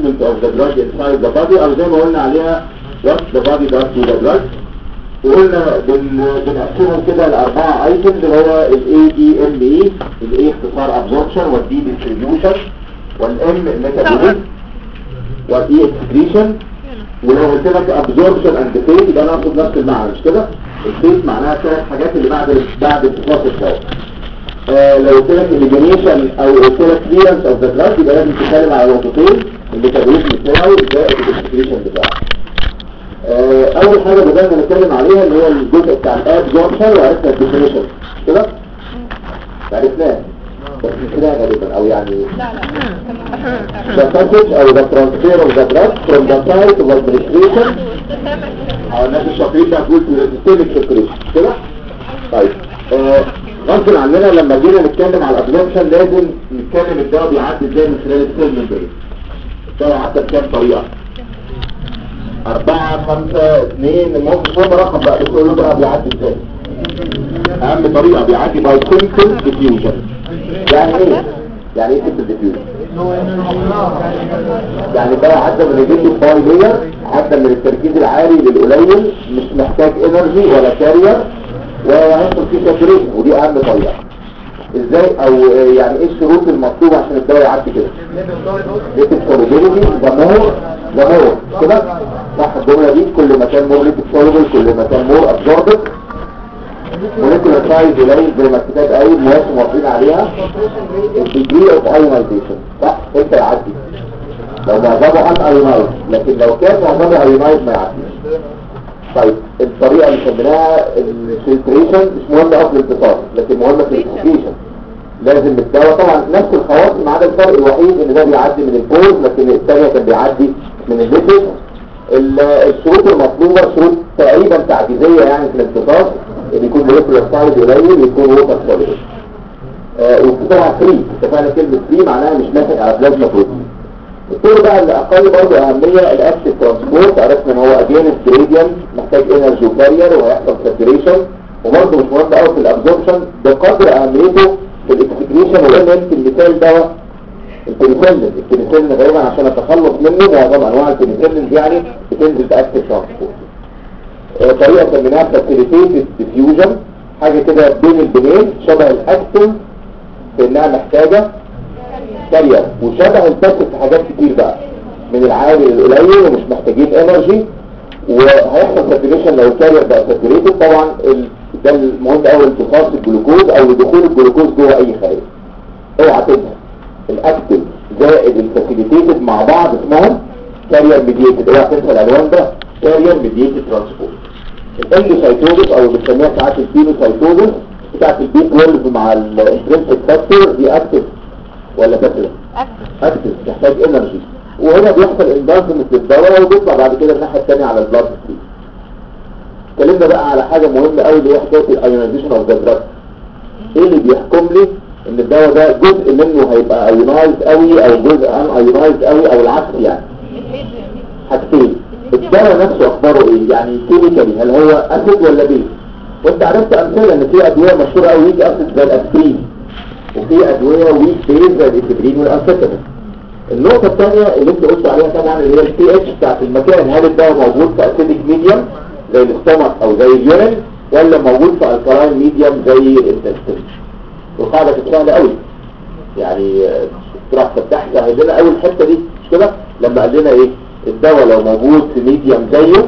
movement of the drug inside the body او زي ما قلنا عليها what the body does to the drug وقلنا بن بنقسمهم كده لاربعه ايتمز اللي هو الاي دي ام اي الاي اختصار ابزوربشن والدي ديستريبيوشن والام ميتابوليزم والاي اكسكريشن ولو قلت لك ابزوربشن اند فيت يبقى انا اقصد نفس المعنى مش كده الفيت معناها ثلاث حاجات اللي بعد بعد امتصاص الدواء آه لو قلت لك اليمينيشن او قلت لك كليرنس اوف ذا دراج يبقى لازم تتكلم على نقطتين الميتابوليزم بتاعه زائد الاكسكريشن بتاعه آه اول حاجه بدأنا نتكلم عليها اللي هو الجزء بتاع الابزوربشن وعرفنا الديفينيشن كده عرفناه بس مش كده غالبا او يعني the passage او the transfer of the drug from the site of administration او الناس الشاطرين بقى تقول to the systemic circulation كده طيب آه، غصب عننا لما جينا نتكلم على الابزوربشن لازم نتكلم الدواء بيعدي ازاي من خلال السيل ممبرين الدواء عدى بكام طريقه أربعة خمسة اثنين ممكن فوق رقم بقى بتقول له بقى بيعدي ازاي أهم طريقة بيعدي باي سيمبل ديفيوجن يعني ايه؟ يعني ايه سيمبل ديفيوجن؟ يعني ده عدى من الريجيتيف باي لير عدى من التركيز العالي للقليل مش محتاج انرجي ولا كارير وهيحصل فيه ساتوريشن ودي اهم طريقه ازاي او آه، يعني ايه الشروط المطلوبه عشان الدواء يعدي كده ليتك سوليبيليتي ذا مور ذا مور كده صح الجمله دي كل ما كان مور ليتك سوليبل كل ما كان مور ابزوربد موليكولار سايز قليل زي ما الكتاب قايل ناس موافقين عليها الديجري اوف ايونايزيشن صح انت يعدي لو معظمه ان ايونايز لكن لو كان معظمه ايونايز ما يعديش طيب الطريقه اللي سميناها الفلتريشن مش مهمه قوي في الانتصار لكن مهمه في الاكسكيشن لازم الدواء طبعا نفس الخواص ما عدا الفرق الوحيد ان ده بيعدي من البوز لكن الثانيه كان بيعدي من الليبيد ال- الشروط المطلوبه شروط تقريبا تعجيزيه يعني في الامتصاص ان يكون موليكولار سايز قليل يكون ووتر سوليد آه وطبعا فري اتفقنا كلمه فري معناها مش ماسك على بلازما بروتين الطور بقى اللي اقل برضه اهميه الاكتف ترانسبورت عرفنا ان هو اجينس جريدينت محتاج انرجي وكارير وهيحصل ساتوريشن وبرضه مش مهم قوي في الابزوربشن بقدر اهميته في الاكسكريشن وقلنا يمكن مثال دواء البنسلين البنسلين غالبا عشان اتخلص منه معظم انواع البنسلين يعني بتنزل باكتف ترانسبورت آه، طريقه سميناها فاسيليتيتد ديفيوجن حاجه كده بين البنين شبه الاكتف في انها محتاجه كارير وشبه الباسف في حاجات كتير بقى من العالي للقليل ومش محتاجين انرجي وهيحصل ساتوريشن لو الكارير بقى ساتوريتد طبعا ال- ده المهم قوي امتصاص الجلوكوز او لدخول الجلوكوز جوه اي خليه اوعى تنسى الاكتف زائد الفاسيليتيتد مع بعض اسمهم كارير ميديتد اوعى تنسى العنوان ده كارير ميديتد ترانسبورت الاندوسايتوزس او بنسميها ساعات البينوسايتوزس بتاعت البي 12 مع الانترنسك فاكتور دي اكتف ولا باسف اكتف تحتاج انرجي وهنا بيحصل اندارسمنت للدواء وبيطلع بعد كده الناحيه الثانيه على البلاد ستريم اتكلمنا بقى على حاجه مهمه قوي اللي هي حكايه الايونايزيشن اوف ذا دراج ايه اللي بيحكم لي ان الدواء ده جزء منه هيبقى ايونايز قوي او جزء ان ايونايز قوي او العكس يعني حاجتين الدواء نفسه اخباره ايه يعني كيميكالي هل هو اسيد ولا بيز وانت عرفت امثله ان في ادويه مشهوره قوي ويك اسيد زي الاسبرين وفي ادويه ويك بيز زي الافيدرين والانفيتامين النقطة الثانية اللي انت قلت عليها طبعا اللي هي البي اتش بتاعت المكان هل الدواء موجود في اسيدك ميديوم زي الاستومك او زي اليورين ولا موجود في الكلاين ميديوم زي الانتستين والقاعدة كانت سهلة قوي يعني آه، تروح تفتح سهل لنا اول الحتة دي مش كده لما قال لنا ايه الدواء لو موجود في ميديوم زيه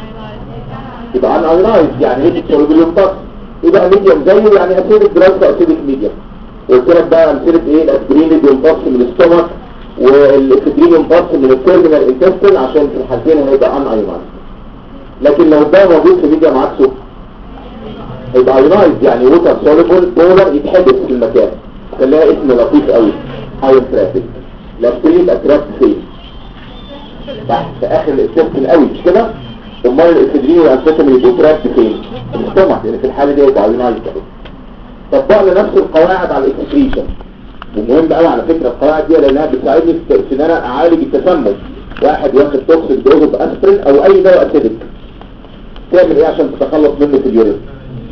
يبقى ان ايونايز يعني ايه سولوبل يمتص يبقى ميديوم زيه يعني اسيدك دراج في اسيدك ميديوم قلت لك بقى امثله ايه الاسبرين اللي بيمتص من الاستومك والافيدرين يمتص من التيرمينال انتستين عشان في الحالتين هيبقى ان ايونايز لكن لو ده موجود في ميديوم عكسه هيبقى ايونايز يعني ووتر سوليبل بولر يتحبس في المكان خليها اسم لطيف قوي هاي ترافيك الاسبرين يبقى تراب فين تحت في اخر الانتستين قوي مش كده امال الافيدرين والانفيتامين يبقوا تراب فين في الاستومك لان في الحاله دي هيبقى ايونايز كده طبقنا نفس القواعد على الاكسكريشن ومهم قوي على فكرة القواعد دي لانها بتساعدني في في ان انا اعالج التسمم واحد واخد توكسيك دوز باسبرين او اي دواء اسيدك تعمل ايه عشان تتخلص منه في اليورين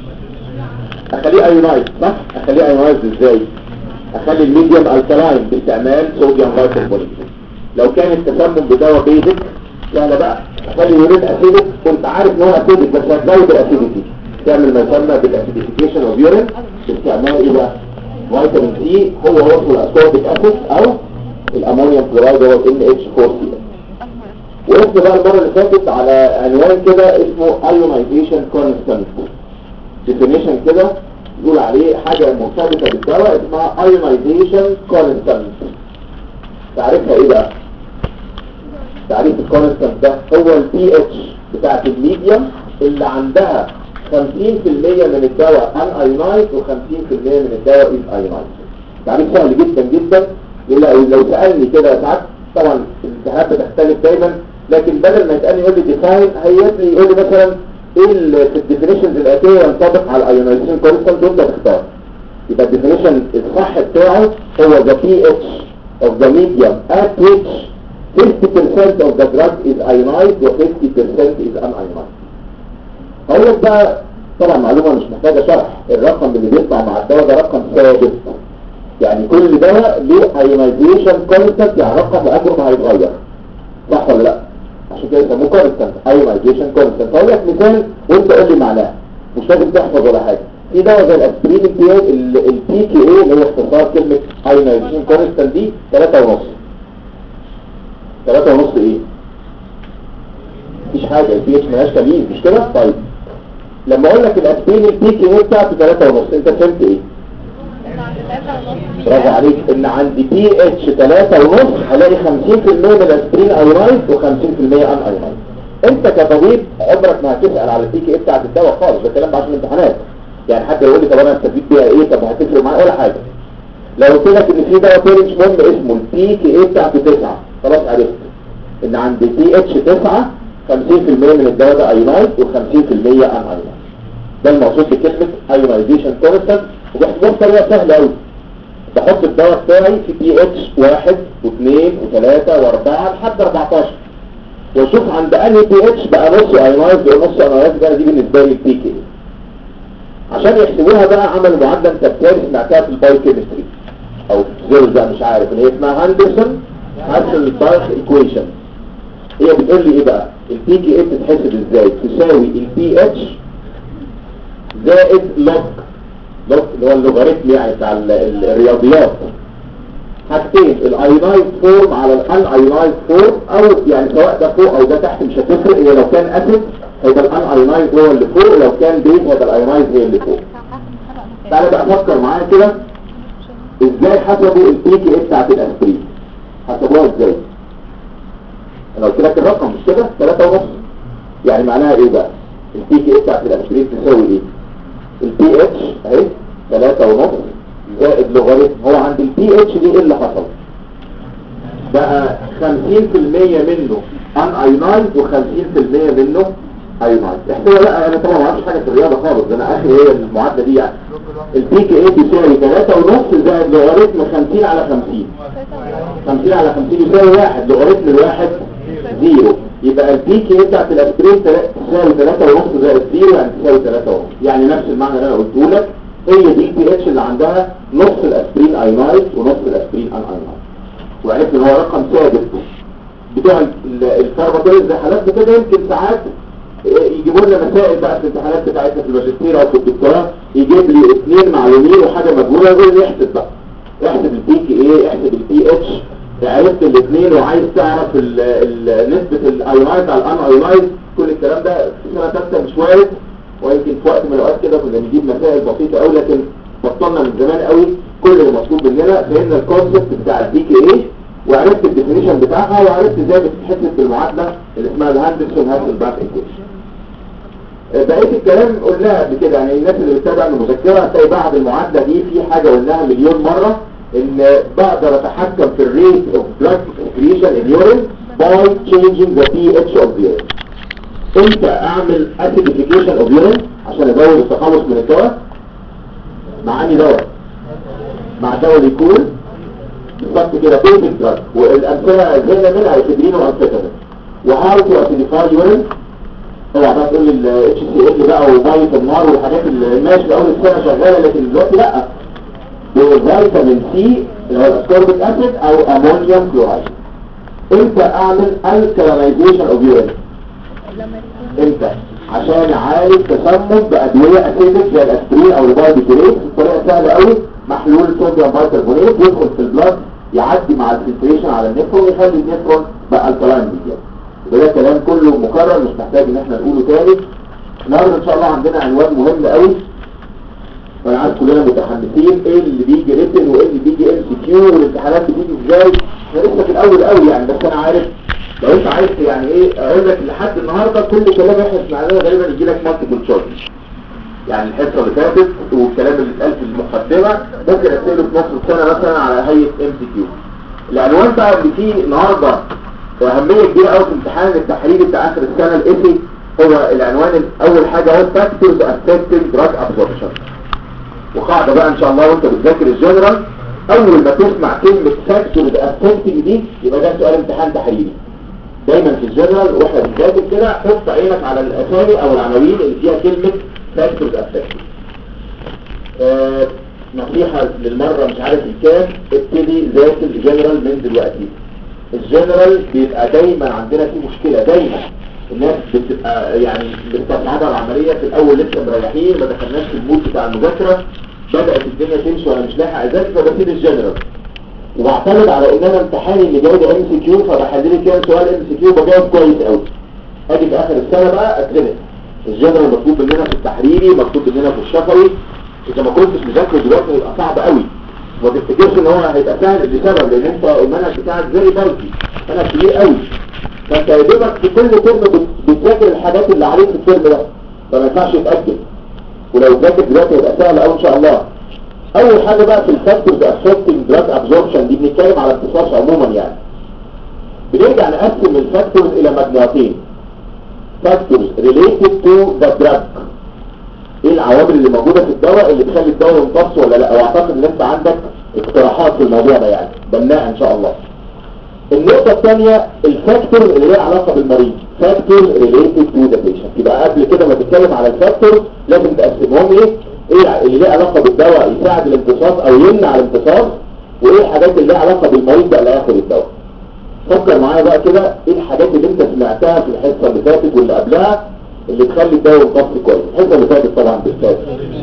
اخليه ايونايز صح اخليه ايونايز ازاي اخلي الميديوم الكلاين باستعمال صوديوم بايكربونات لو كان التسمم بدواء بيزك سهله بقى خلي يوريد اسيدك كنت عارف ان هو اسيدك بس هتزود الاسيديتي تعمل ما يسمى بالاسيديفيكيشن اوف يورين باستعمال ايه بقى فيتامين سي هو وصل الاسكوربيك اسيد او الامونيوم كلورايد هو ان اتش 4 سي وقفت بقى المره اللي فاتت على عنوان كده اسمه ايونايزيشن كونستانت ديفينيشن كده يقول عليه حاجه مرتبطه بالدواء اسمها ايونايزيشن كونستانت تعرفها ايه بقى تعريف الكونستانت ده هو البي اتش بتاعت الميديوم اللي عندها 50% من الدواء ان ايونايز و50% من الدواء از ايونايز تعريف سهل جدا جدا لو لو سالني كده ساعات طبعا الامتحانات بتختلف دايما لكن بدل ما يسالني يقول لي ديفاين هيجي يقول لي مثلا ايه ال- في الديفينيشنز الاتيه ينطبق على الايونايزيشن كونستانت وانت تختار يبقى الديفينيشن الصح بتاعه هو the pH of the medium at which 50% of the drug is ionized و 50% is unionized هقول لك بقى طبعا معلومة مش محتاجة شرح الرقم اللي بيطلع مع الدواء ده رقم ثابت يعني كل دواء ليه ionization constant يعني رقم عمره ما هيتغير صح ولا لا عشان كده يسموه constant ionization constant هقول لك مثال وانت قول لي معناه مش لازم تحفظ ولا حاجة في دواء زي الاسبرين بتاعي البي كي اي اللي هو اختصار كلمة ionization constant دي 3 ونص 3 ونص ايه مفيش حاجة البي اتش ملهاش تمييز مش كده طيب لما اقول لك الاسبرين البي كي اي بتاعته 3 ونص انت فهمت ايه برافو عليك ان عندي بي اتش 3 ونص هلاقي 50% من الاسبرين ايونايز و50% ان ايونايز انت كطبيب عمرك ما هتسال على البي كي اي بتاعت الدواء خالص ده الكلام ده عشان الامتحانات يعني حد يقول لي طب انا استفيد بيها ايه طب هتفرق معايا ولا حاجه لو قلت لك ان في دواء تاني مش مهم اسمه البي كي اي بتاعته 9 خلاص عرفت ان عند بي اتش 9 50% من الدواء ده ايونايز و50% ان ايونايز ده المقصود بكلمه ايونايزيشن كونستانت وبحسبها بطريقه سهله قوي بحط الدواء بتاعي في بي اتش واحد واثنين وثلاثة واربعة لحد 14 واشوف عند انهي بي اتش بقى نص ايونايز ونص ايونايز ده دي بالنسبة لي البي كي عشان يحسبوها بقى عملوا معادلة انت بتاعي سمعتها في البايو كيمستري او زيرو ده مش عارف اللي هي اسمها هاندرسون هاسل بايو ايكويشن هي بتقول لي ايه بقى البي كي اي بتتحسب ازاي تساوي البي اتش زائد لوج لوج اللي هو اللوغاريتم يعني بتاع ال- ال- الرياضيات حاجتين الايونايز فورم على الان ايونايز فورم او يعني سواء ده فوق او ده تحت مش هتفرق هي لو كان اسيد هيبقى الان ايونايز هو اللي فوق ولو كان بيز هيبقى الايونايز هي اللي فوق تعالى بقى فكر معايا كده ازاي حسبوا البي كي اي بتاعت الاسبرين حسبوها ازاي انا قلت لك الرقم مش كده 3 ونص يعني معناها ايه بقى البي كي اي بتاعت الاسبرين تساوي ايه البي اتش اهي 3 ونص زائد لوغاريتم هو عند البي اتش دي ايه اللي حصل بقى 50% منه ان ايونايز و50% منه ايونايز احنا لا انا طبعا ما اعرفش حاجه في الرياضه خالص ده انا اخر هي المعادله دي يعني البي كي اي بيساوي 3 ونص زائد لوغاريتم 50 على 50 50 على 50 يساوي 1 لوغاريتم الواحد زيرو يبقى البي كي بتاعت الاسبرين تلا- تساوي 3 ونص زائد زيرو يعني تساوي 3 ونص يعني نفس المعنى اللي انا قلته لك هي دي البي اتش اللي عندها نص الاسبرين ايونايز ونص الاسبرين ان ايونايز وعرفت ان هو رقم ثابت بتوع ال- الفارماكولوجي زي حالاتنا كده يمكن ساعات يجيبوا لنا مسائل بقى في الامتحانات بتاعتنا في الماجستير او في الدكتوراه يجيب لي اثنين معلومين وحاجه مجهوله يقول لي احسب بقى احسب البي كي ايه احسب البي اتش عرفت الاثنين وعايز تعرف ال- ال- نسبة الايونايز على الان ايونايز كل الكلام ده في سنة ثالثة مش وارد ويمكن في وقت من الاوقات كده كنا بنجيب مسائل بسيطة قوي لكن بطلنا من زمان قوي كل اللي مطلوب مننا فهمنا الكونسبت بتاع البي كي ايه وعرفت الديفينيشن بتاعها وعرفت ازاي بتتحسب بالمعادلة اللي اسمها الهاندرسون هاسل باك ايكويشن بقية الكلام قلناها قبل كده يعني الناس اللي بتتابع المذكرة هتلاقي بعد المعادلة دي في حاجة قلناها مليون مرة ان بقدر اتحكم في الريت اوف بلاد excretion in urine by changing the pH of the urine امتى اعمل acidification of urine عشان ازود التخلص من الدواء مع اني دواء مع دواء يكون بالظبط كده بيزك دراج والامثله زينا منها افيدرين وانفيتامين وهاو تو acidify urine اوعى بقى تقول لي ال HCl بقى وميه النار والحاجات اللي ماشي اول السنه شغاله لكن دلوقتي لا وفيتامين سي اللي هو الاسكوربيك اسيد او امونيوم كلورايد امتى اعمل الكلاميزيشن اوف يورين لما يكون امتى عشان اعالج تسمم بادويه اسيدك زي الاسبرين او البايبيتريت بطريقه سهله قوي محلول صوديوم بايكربونات يدخل في البلاد يعدي مع الفلتريشن على النفرون ويخلي النفرون بقى الكلاين ميديا يبقى ده كلام كله مكرر مش محتاج ان احنا نقوله تاني النهارده ان شاء الله عندنا عنوان مهم قوي وانا عارف كلنا متحمسين ايه اللي بيجي ريتن وايه اللي بيجي ام سي كيو والامتحانات بتيجي ازاي احنا لسه في الاول قوي يعني بس انا عارف لو انت عايز يعني ايه اقول لك لحد النهارده كل كلام احنا سمعناه غالبا يجي لك مالتيبل تشويس يعني الحصه اللي فاتت والكلام اللي اتقال في المقدمه ممكن اساله في نص السنه مثلا على هيئه ام سي كيو العنوان بقى اللي فيه النهارده واهميه كبيره قوي في امتحان التحريري بتاع اخر السنه الايسي هو العنوان اول حاجه هو فاكتورز افكتنج دراج ابسوربشن وقاعده بقى ان شاء الله وانت بتذاكر الجنرال اول ما تسمع كلمه فاكتورز افكتنج دي يبقى ده سؤال امتحان تحريري دايما في الجنرال واحنا بنذاكر كده حط عينك على الاسامي او العناوين اللي فيها كلمه فاكتورز افكتنج آه نصيحة للمرة مش عارف الكام ابتدي ذاكر الجنرال من دلوقتي الجنرال بيبقى دايما عندنا فيه مشكلة دايما الناس بتبقى يعني بتصعبها العملية في الأول لسه مريحين ما دخلناش في المود بتاع المذاكرة بدأت الدنيا تمشي وأنا مش لاحق أذاكر فبسيب الجنرال وبعتمد على ان انا امتحاني اللي جاي ده ام سي كيو فبحل لي كام سؤال ام سي كيو بجاوب كويس قوي اجي في اخر السنه بقى اتزنق الجنرال مطلوب مننا في التحريري مطلوب مننا في الشفوي اذا ما كنتش مذاكره دلوقتي هيبقى صعب قوي ما تفتكرش ان هو هيبقى سهل لسبب لان انت المنهج بتاعك زي بلكي منهج كبير قوي فانت يا دوبك في كل ترم بت- بتذاكر الحاجات اللي عليك في الترم ده فما ينفعش تتاجل ولو ذاكر دلوقتي هيبقى سهل قوي ان شاء الله اول حاجه بقى في الفاكتورز افكتنج دراج ابزوربشن دي بنتكلم على امتصاص عموما يعني بنرجع نقسم الفاكتورز الى مجموعتين فاكتورز ريليتد تو ذا دراج ايه العوامل اللي موجوده في الدواء اللي تخلي الدواء يمتص ولا لا واعتقد ان انت عندك اقتراحات في الموضوع ده يعني بناء ان شاء الله النقطة الثانية الفاكتور اللي ليها علاقة بالمريض فاكتور ريليتد تو ذا بيشنت يبقى قبل كده ما تتكلم على الفاكتور لازم تقسمهم لي ايه اللي ليها علاقة بالدواء يساعد الامتصاص او يمنع الامتصاص وايه الحاجات اللي ليها علاقة بالمريض بقى اللي هياخد الدواء فكر معايا بقى كده ايه الحاجات اللي انت سمعتها في الحصة اللي فاتت واللي قبلها اللي تخلي الدواء يمتص كويس الحصة اللي فاتت طبعا بالذات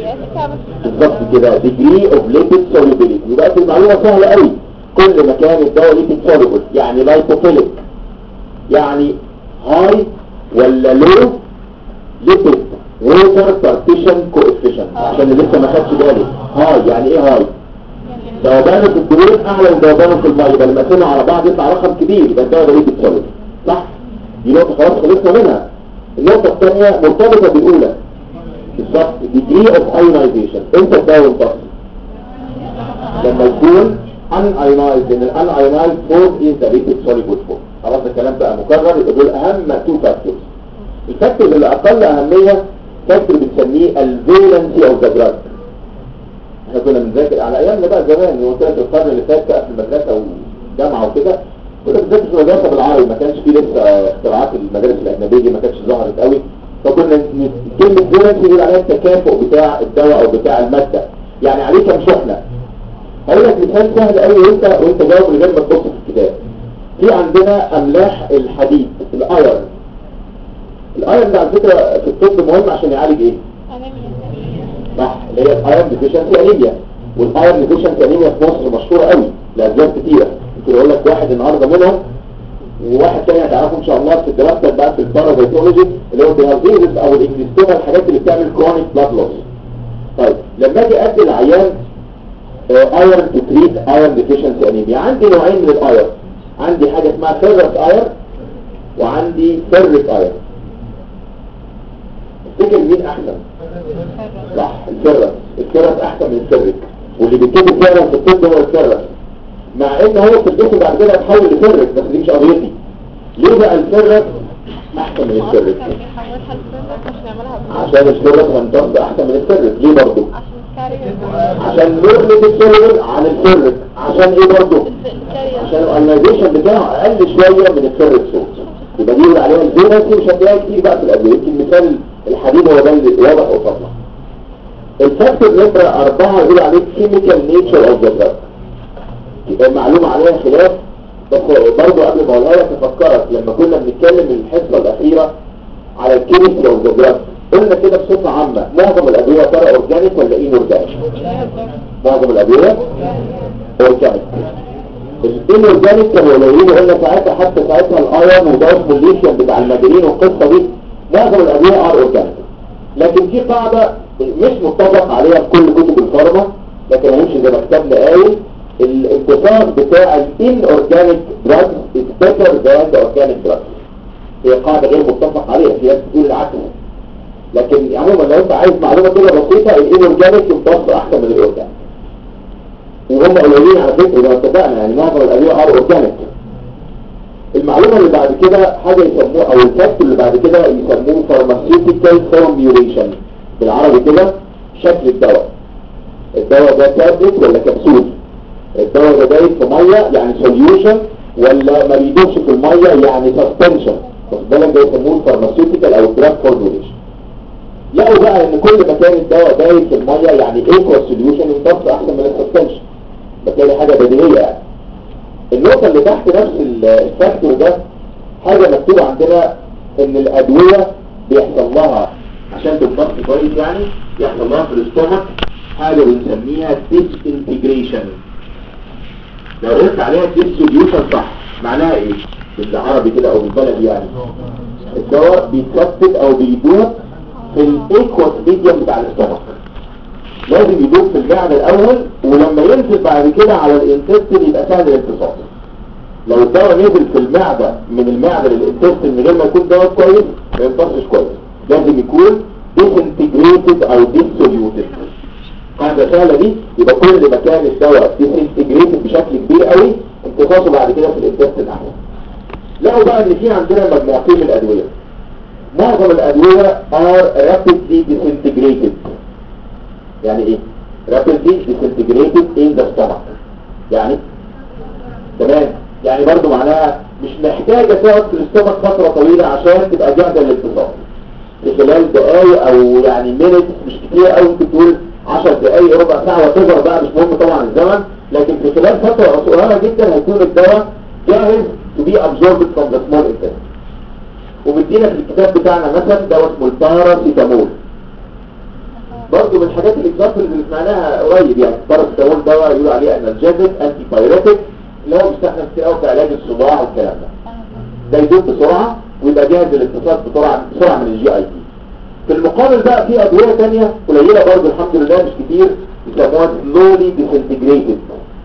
بالظبط كده degree of lipid solubility يبقى دي معلومة سهلة قوي كل ما كان الدواء lipid soluble يعني lipophilic يعني high ولا low lipid water partition coefficient عشان اللي لسه ما خدش باله high يعني ايه high ذوبانه في الدهون اعلى من ذوبانه في الميه يبقى لما نقسمها على بعض يطلع رقم كبير يبقى الدواء ده lipid soluble صح دي نقطة خلاص خلصنا منها النقطة الثانية مرتبطة بالأولى بالظبط degree of ionization امتى الدواء يمتص لما يكون unionized ان unionized form is the liquid soluble form خلاص الكلام بقى مكرر يبقى دول اهم two factors الفاكتور اللي اقل اهمية فاكتور بنسميه الفالنسي اوف ذا دراج احنا كنا بنذاكر على ايامنا بقى زمان قلت لك القرن اللي فات بقى في المدرسة والجامعة وكده كنا بنذاكر في المدرسة بالعربي ما كانش فيه لسه اختراعات المدارس الاجنبية دي ما كانتش ظهرت قوي فكنا ن- كلمة فالنسي بيقول عليها التكافؤ بتاع الدواء او بتاع المادة يعني عليه كام شحنة هقول لك مثال سهل قوي وانت وانت جاوب من غير ما تبص في الكتاب في عندنا املاح الحديد الايرن الايرن ده على فكره في الطب مهم عشان يعالج ايه صح اللي هي الايرن ديفيشنسي انيميا والايرن ديفيشنسي انيميا في مصر مشهوره قوي لاسباب كتيره يمكن اقول لك واحد النهارده منهم وواحد تاني هتعرفه ان شاء الله في دراستك بقى في البارازيتولوجي اللي هو الديهايدريتس او الانجليستوما الحاجات اللي بتعمل كرونيك بلاد لوس طيب لما اجي ادي العيان ايرون تو تريت ايرون ديفيشنسي انيميا عندي نوعين من الايرون عندي حاجه اسمها فيرس ايرون وعندي فيرك ايرون تفتكر مين احسن صح الفيرس الفيرس احسن من الفيرك واللي بيكتب فيرس في الطب هو الفيرس مع ان هو في الجسم بعد كده اتحول لفيرك بس دي مش قضيتي ليه بقى الفيرس احسن من الفيرك كان بيحولها لفيرس عشان يعملها عشان الفيرس هيمتص احسن من الفيرك ليه برضه عشان الكارير عشان نغلب السيرفر عن الفيرك عشان ايه برضه الكارير عشان الايونيزيشن بتاعه اقل شويه من الفيرك صوت يبقى دي يقول عليها الفيرنسي مش هتلاقيها كتير بقى في الادويه يمكن مثال الحديد هو ده اللي واضح قصادنا الفاكتور نمرة أربعة يقول عليه chemical nature of the drug يبقى المعلومة عليها خلاف بس برضه قبل ما اقولها لك افكرك لما كنا بنتكلم الحصه الاخيره على الكيمستري اوف ذا دراج قلنا كده بصفه عامه معظم الادويه ترى اورجانيك ولا ان اورجانيك معظم الادويه اورجانيك الان اورجانيك كانوا قليلين قلنا ساعتها حتى ساعتها الايرون ودوس الليثيوم بتاع المجرين والقصه دي معظم الادويه ار اورجانيك لكن في قاعده مش متفق عليها في كل كتب الفارما لكن هنمشي زي ما كتبنا قايل الانتصار بتاع الان اورجانيك دراج از بيتر ذان ذا اورجانيك دراج هي قاعده غير متفق عليها في ناس بتقول العكس لكن عموما لو انت عايز معلومه كده بسيطه الان اورجانيك يمتص احسن من الاورجانيك وهم قليلين على فكره زي ما اتفقنا يعني معظم الادويه ار اورجانيك المعلومه اللي بعد كده حاجه يسموه او الفاكت اللي بعد كده يسموه فارماسيوتيكال فورميوليشن بالعربي كده شكل الدواء الدواء ده تابلت ولا كبسول الدواء ده دايب في ميه يعني سوليوشن ولا ما بيدوبش في الميه يعني سسبنشن واخد بالك ده يسموه الفارماسيوتيكال او الدراج فورميوليشن لقوا بقى ان كل ما كان الدواء دايب في الميه يعني ايكوال سوليوشن يمتص احسن من السسبنشن بالتالي حاجه بديهيه يعني النقطه اللي تحت نفس الفاكتور ده حاجه مكتوبه عندنا ان الادويه بيحصل لها عشان تمتص كويس يعني يحصل لها في الاستومك حاجه بنسميها ديسانتجريشن لو قلت عليها ديسوليوشن صح معناها ايه بالعربي كده او بالبلدي يعني الدواء بيترتب او بيدوب في الايكوس ميديوم بتاع الاستومك لازم يدوب في المعدة الاول ولما ينزل بعد كده على الانتستين يبقى سهل الامتصاص لو الدواء نزل في المعدة من المعدة للانتستين من غير ما يكون دواء كويس ما يمتصش كويس لازم يكون disintegrated او dissoluted قاعدة سهلة دي يبقى كل ما كان الدواء disintegrated بشكل كبير قوي امتصاصه بعد كده في الانتستين احسن لقوا بقى ان في عندنا مجموعتين من الادوية معظم الادوية are rapidly disintegrated يعني ايه rapidly disintegrated in the stomach يعني تمام يعني برضو معناها مش محتاجة تقعد في الاستومك فترة طويلة عشان تبقى جاهزة للانتصار في خلال دقايق او يعني مينت مش كتير قوي ممكن تقول 10 دقايق ربع ساعة وتظهر بقى مش مهم طبعا الزمن لكن في خلال فترة صغيرة جدا هيكون الدواء جاهز to be absorbed from the small intestine ومدينا في الكتاب بتاعنا مثلا دواء اسمه الباراسيتامول برضه من الحاجات الاكزامبل اللي سمعناها قريب يعني الباراسيتامول دواء يقولوا عليه انالجيزك انتي بايريتك اللي هو بيستخدم كتير قوي في علاج الصداع والكلام ده ده يدوب بسرعه ويبقى جاهز للامتصاص بسرعه بسرعه من الجي اي تي في المقابل بقى في ادويه ثانيه قليله برضه الحمد لله مش كتير يسموها سلولي ديسنتجريتد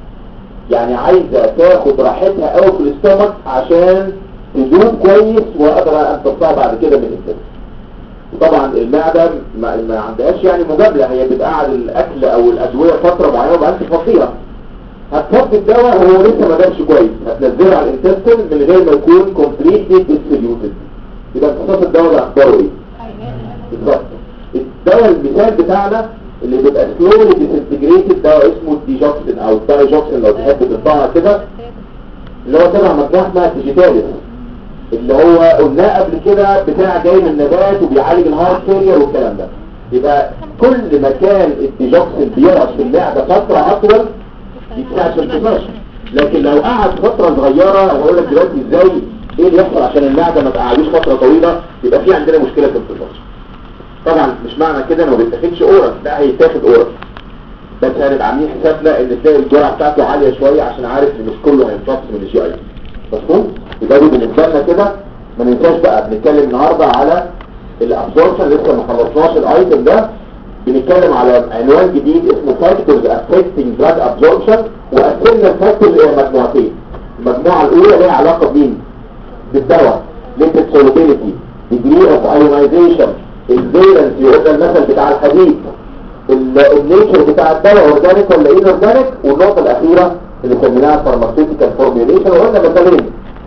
يعني عايزه تاخد راحتها قوي في الاستومك عشان تدوب كويس واقدر امتصها بعد كده من الانتستين طبعا المعدة ما, ما عندهاش يعني مجابلة هي بتقعد الأكل أو الأدوية فترة معينة وبعدين تفضيها هتفضي الدواء وهو لسه ما دامش كويس هتنزله على الانتستين من غير ما يكون completely distributed يبقى امتصاص الدواء ده أخباره إيه؟ بالظبط الدواء المثال بتاعنا اللي بيبقى slowly disintegrated دواء اسمه الديجوكسين أو الدايجوكسين لو تحب تطبعها كده اللي هو تبع مجموعة اسمها ديجيتاليس اللي هو قلناه قبل كده بتاع جاي من نبات وبيعالج الهارت فيلير والكلام ده يبقى كل ما كان الديجوكسين بيقعد في المعدة فترة أطول يبتاعش الانتصاص لكن لو قعد فترة صغيرة هقول لك دلوقتي ازاي ايه اللي يحصل عشان المعدة ما تقعدوش فترة طويلة يبقى في عندنا مشكلة في الانتصاص طبعا مش معنى كده انه ما بيتاخدش اورا لا هيتاخد اورا بس هنبقى عاملين حسابنا ان تلاقي الجرعة بتاعته عالية شوية عشان عارف ان مش كله هيمتص من الجي اي مفهوم؟ يبقى دي بالنسبة لنا كده ما ننساش بقى بنتكلم النهاردة على الابسوربشن لسه ما خلصناش الايتم ده بنتكلم على عنوان جديد اسمه فاكتورز افكتنج دراج ابسوربشن وقسمنا الفاكتورز الى مجموعتين المجموعة الاولى ليها علاقة بمين؟ بالدواء ليبيد سولوبيليتي degree of ionization الفيرنسي وقلنا المثل بتاع الحديد النيتشر بتاع الدواء اورجانيك ولا ايه اورجانيك والنقطة الاخيرة اللي سميناها فارماسيوتيكال فورميوليشن وقلنا مثالين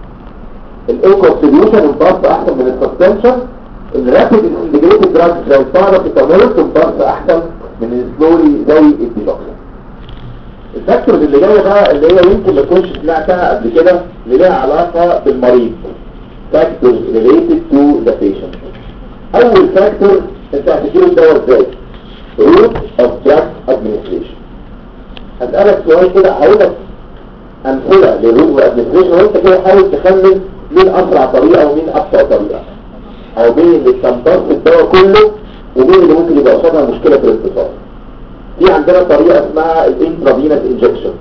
الايكو سوليوشن امتص احسن من السسبنشن الرابيد انتجريتد دراج زي الباراسيتامول امتص احسن من السلولي زي الديجوكسين الفاكتورز اللي جايه بقى اللي هي يمكن ما تكونش سمعتها قبل كده اللي ليها علاقه بالمريض فاكتورز related to the patient اول فاكتور انت هتجيب الدواء ازاي route of drug administration هسألك سؤال كده هقول لك امثله للروت ادمنستريشن وانت كده حاول تخمن مين اسرع طريقه ومين ابطا طريقه او مين اللي بتمتص الدواء كله ومين اللي ممكن يبقى قصادها مشكله في الامتصاص في عندنا طريقه اسمها الانترافينس انجكشن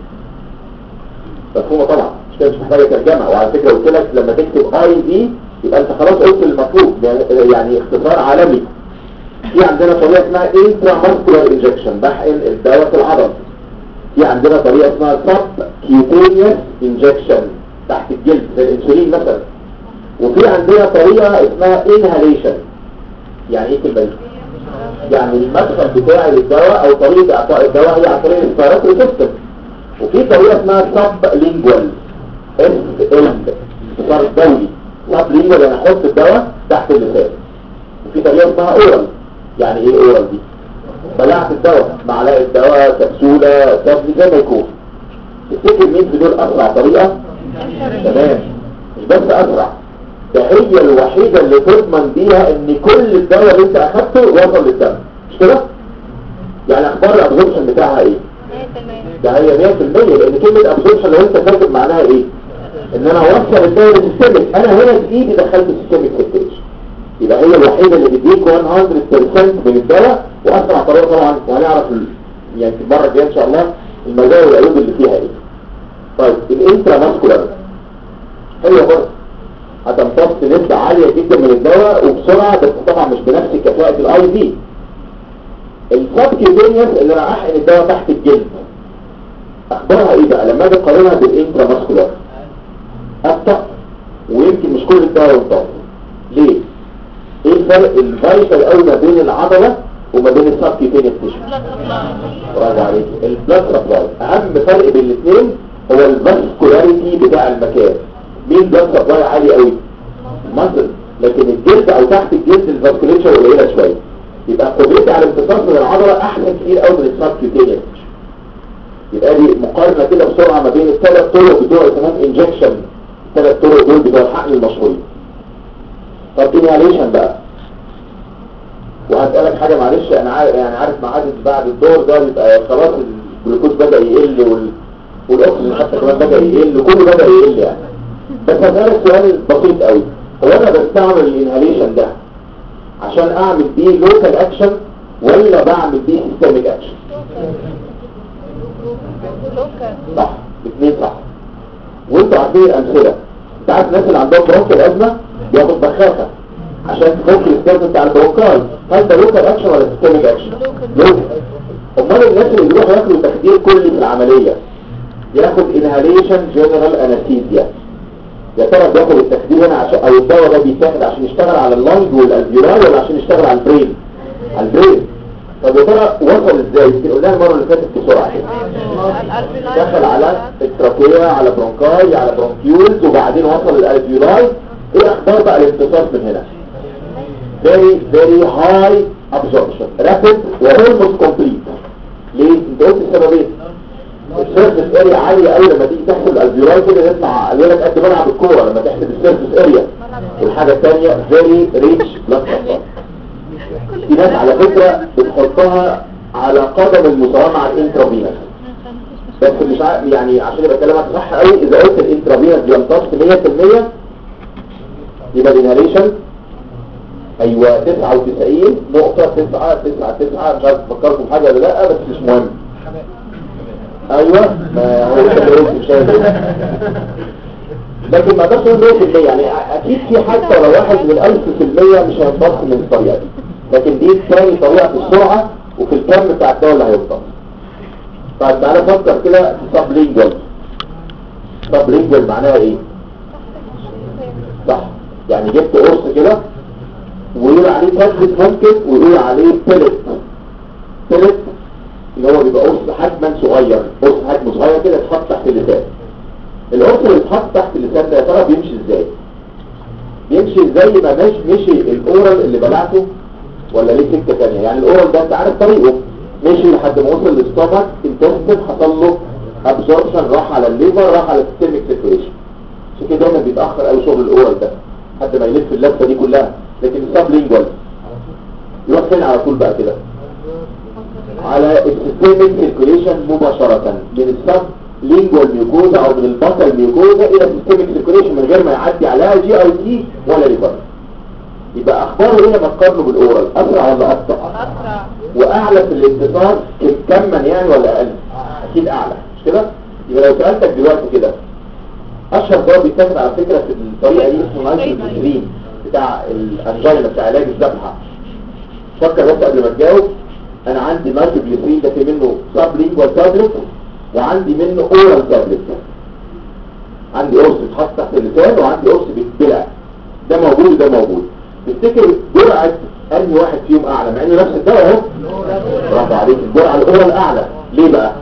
مفهومه طبعا مش كده مش محتاجه ترجمه وعلى فكره قلت لك لما تكتب اي دي يبقى انت خلاص قلت المطلوب يعني- يعني اختصار عالمي في عندنا طريقه اسمها انتراماسكولار انجكشن بحقن الدواء في العضل في عندنا طريقه اسمها سب كيوتينيوس انجكشن تحت الجلد زي الانسولين مثلا وفي عندنا طريقه اسمها انهاليشن يعني ايه كلمه دي؟ يعني المدخل بتاعي للدواء او طريقه اعطاء الدواء هي عن طريق الريسبيراتوري سيستم وفي طريقه اسمها سب لينجوال اس ال اختصار الدولي سب لينجوال يعني احط الدواء تحت اللسان وفي طريقه اسمها اورال يعني ايه اورال دي بلعت الدواء معلقه دواء كبسوله تابلي زي ما يكون تفتكر مين في دول اسرع طريقه تمام مش بس اسرع ده هي الوحيده اللي تضمن بيها ان كل الدواء اللي انت اخدته وصل للدم مش كده يعني اخبار الابزوربشن بتاعها ايه ده هي 100% لان كلمه ابزوربشن لو انت فاكر معناها ايه ان انا اوصل الدواء للسيستمك انا هنا بايدي دخلت السيستمك سيركيليشن يبقى هي الوحيدة اللي بتديك 100% من الدواء وأسرع طريقة طبعا وهنعرف ال... يعني في المرة الجاية إن شاء الله المزايا والعيوب اللي فيها إيه طيب الانترا ماسكولار هي برضه هتمتص نسبة عالية جدا من الدواء وبسرعة بس طبعا مش بنفس كفاءة الاي في السبكيوتينيوس اللي انا احقن الدواء تحت الجلد اخبارها ايه بقى لما اجي اقارنها بالانترا ماسكولار ابطأ ويمكن مش كل الدواء يمتص ليه؟ ايه الفرق الفايتال قوي ما بين العضلة وما بين السبكيوتينيوس تيشو برافو عليك البلاد سبلاي اهم فرق بين الاثنين هو الفاسكولاريتي بتاع المكان مين بلاد سبلاي عالي قوي مصل لكن الجلد او تحت الجلد الفاسكوليتشر قليله شويه يبقى قدرتي على الامتصاص من العضله احسن كتير قوي من السبكيوتينيوس يبقى دي مقارنه كده بسرعه ما بين الثلاث طرق بتوع كمان انجكشن الثلاث طرق دول بتوع الحقن المشهورين طب انهاليشن بقى وهسألك حاجة معلش انا عارف يعني عارف معادة بعد الدور ده بيبقى خلاص الجلوكوز بدأ يقل وال... والاكسجين حتى كمان بدأ يقل كله بدأ يقل يعني بس هسألك سؤال بسيط قوي هو انا بستعمل الانهاليشن ده عشان اعمل بيه لوكال اكشن ولا بعمل بيه سيستميك اكشن صح الاثنين صح وانتوا عارفين الامثله انت عارف الناس اللي عندهم برونكيال ازمه بياخد بخاخه عشان تفك الستاز بتاع البرونكال هل ده لوكال اكشن ولا سيستميك اكشن لوكال امال الناس اللي بيروحوا ياخدوا تخدير كلي في العمليه ياخد انهاليشن جنرال انستيزيا يا ترى بياخد التخدير هنا عشان او الدواء ده بيتاخد عشان يشتغل على اللنج والالفيولاي ولا عشان يشتغل على البرين على البرين طب يا ترى وصل ازاي يمكن قلناها المره اللي فاتت بسرعه كده دخل على التراكية على برونكاي على برونكيولز وبعدين وصل الالفيولاي ايه اخبار بقى الامتصاص من هنا very very high absorption rapid و almost complete ليه؟ انت قلت السببين السيرفس اريا عالية قوي لما تيجي تحسب الالفيولاي كده يطلع قال لك قد ملعب الكورة لما تحسب السيرفس اريا والحاجة الثانية very rich blood supply في ناس على فكرة بتحطها على قدم المساواة مع الانترافينس بس مش عارف يعني عشان يبقى كلامك صح قوي اذا قلت الانترافينس بيمتص 100% يبقى الانهاليشن ايوه 99 نقطة 9 9 9 مش عارف تفكركم حاجة ولا لا بس مش مهم ايوه ما هو ده اللي قلت مش عارف. لكن ما اقدرش اقول 100% يعني اكيد في حتى لو واحد من 1000% مش هيمتص من الطريقة دي لكن دي ثاني طريقة في السرعة وفي الكم بتاع الدواء اللي هيمتص طيب تعالى فكر كده في سبلينجوال سبلينجوال معناها ايه صح يعني جبت قرص كده ويقول عليه تابلت ممكن ويقول عليه بيلت بيلت اللي هو بيبقى قرص حجما صغير قرص حجم صغير كده يتحط تحت اللسان القرص اللي يتحط تحت اللسان ده يا ترى بيمشي ازاي بيمشي زي ما ماشي مشي الاورال اللي بلعته ولا ليه سكه ثانيه يعني الاورال ده انت عارف طريقه مشي لحد ما وصل للستومك انتستين حصل له ابزوربشن راح على الليفر راح على السيستميك سيركيوليشن عشان كده دايما بيتاخر قوي شغل الاورال ده لحد ما يلف اللفه دي كلها لكن السبلينجوال يروح فين على طول بقى كده على السيستميك سيركيوليشن مباشره من السب لينجوال ميوكوزا او من البطل ميوكوزا الى سيستميك سيركوليشن من غير ما يعدي عليها جي اي تي ولا ليفر يبقى اخباره ايه لما تقارنه بالاورال اسرع ولا ابطا اسرع واعلى في الانتصار كما يعني ولا اقل اكيد اعلى مش كده يبقى لو سالتك دلوقتي كده اشهر دواء بيتاخد على فكره في الطريقه دي اسمه نايتروجليسرين بتاع الانجينا بتاع علاج الذبحه فكر بس قبل ما تجاوب انا عندي نايتروجليسرين ده في منه سب لينجوال تابلت وعندي منه اورال تابلت عندي قرص بيتحط تحت اللسان وعندي قرص بيتبلع ده موجود وده موجود تفتكر جرعه انهي واحد فيهم اعلى مع انه نفس الدواء اهو برافو عليك الجرعه الاورال اعلى ليه بقى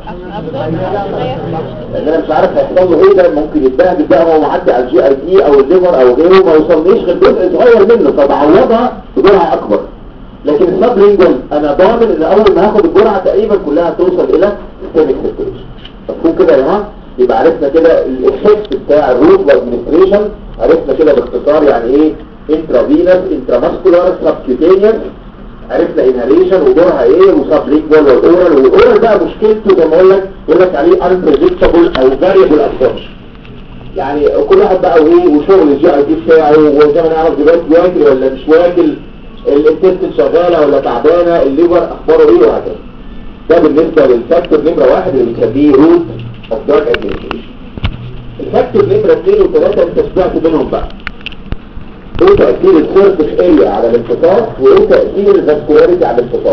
لان انا مش عارف هيحصل له ايه ده ممكن يتبهدل بقى وهو معدي على الجي اي تي او الليفر او غيره ما يوصلنيش غير جزء صغير منه فبعوضها بجرعه اكبر لكن السب لينجوال انا ضامن ان اول ما هاخد الجرعه تقريبا كلها توصل الى سيستميك سيركيوليشن مفهوم كده يا جماعه يبقى عرفنا كده الايفكت بتاع الروت والادمنستريشن عرفنا كده باختصار يعني ايه انترافينس انتراماسكولار سبكيوتينيوس عرفنا انهاليشن ودورها ايه وسب لينجوال والاورال والاورال بقى مشكلته زي ما اقول لك يقول لك عليه unpredictable او variable absorption يعني كل واحد بقى وايه وشغل الجي اي تي بتاعه وزي ما نعرف دلوقتي واكل ولا مش واكل الانتستين شغاله ولا تعبانه الليفر اخباره ايه وهكذا ده بالنسبه للفاكتور نمره واحد اللي بنسميه روت اوف دراج ادمنستريشن الفاكتور نمره اثنين وثلاثه انت سمعت منهم بقى ايه تاثير السيرفس اريا على الانتصاب وايه تاثير الفاسكولاريتي على الانتصاب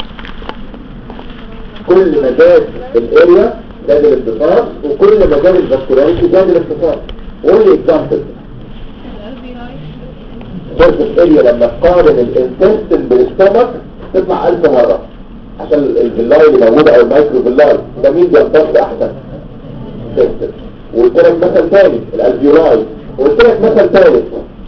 كل ما زاد الاريا زاد الانتصاب وكل ما زاد الفاسكولاريتي زاد الانتصاب قول لي اكزامبل سيرفس اريا لما تقارن الانتستين بالاستمك تطلع 1000 مرة عشان الفيلاي اللي موجودة او المايكرو فيلاي ده مين بيمتص احسن انتستين وقلت لك مثل ثاني الالفيولاي وقلت لك مثل ثالث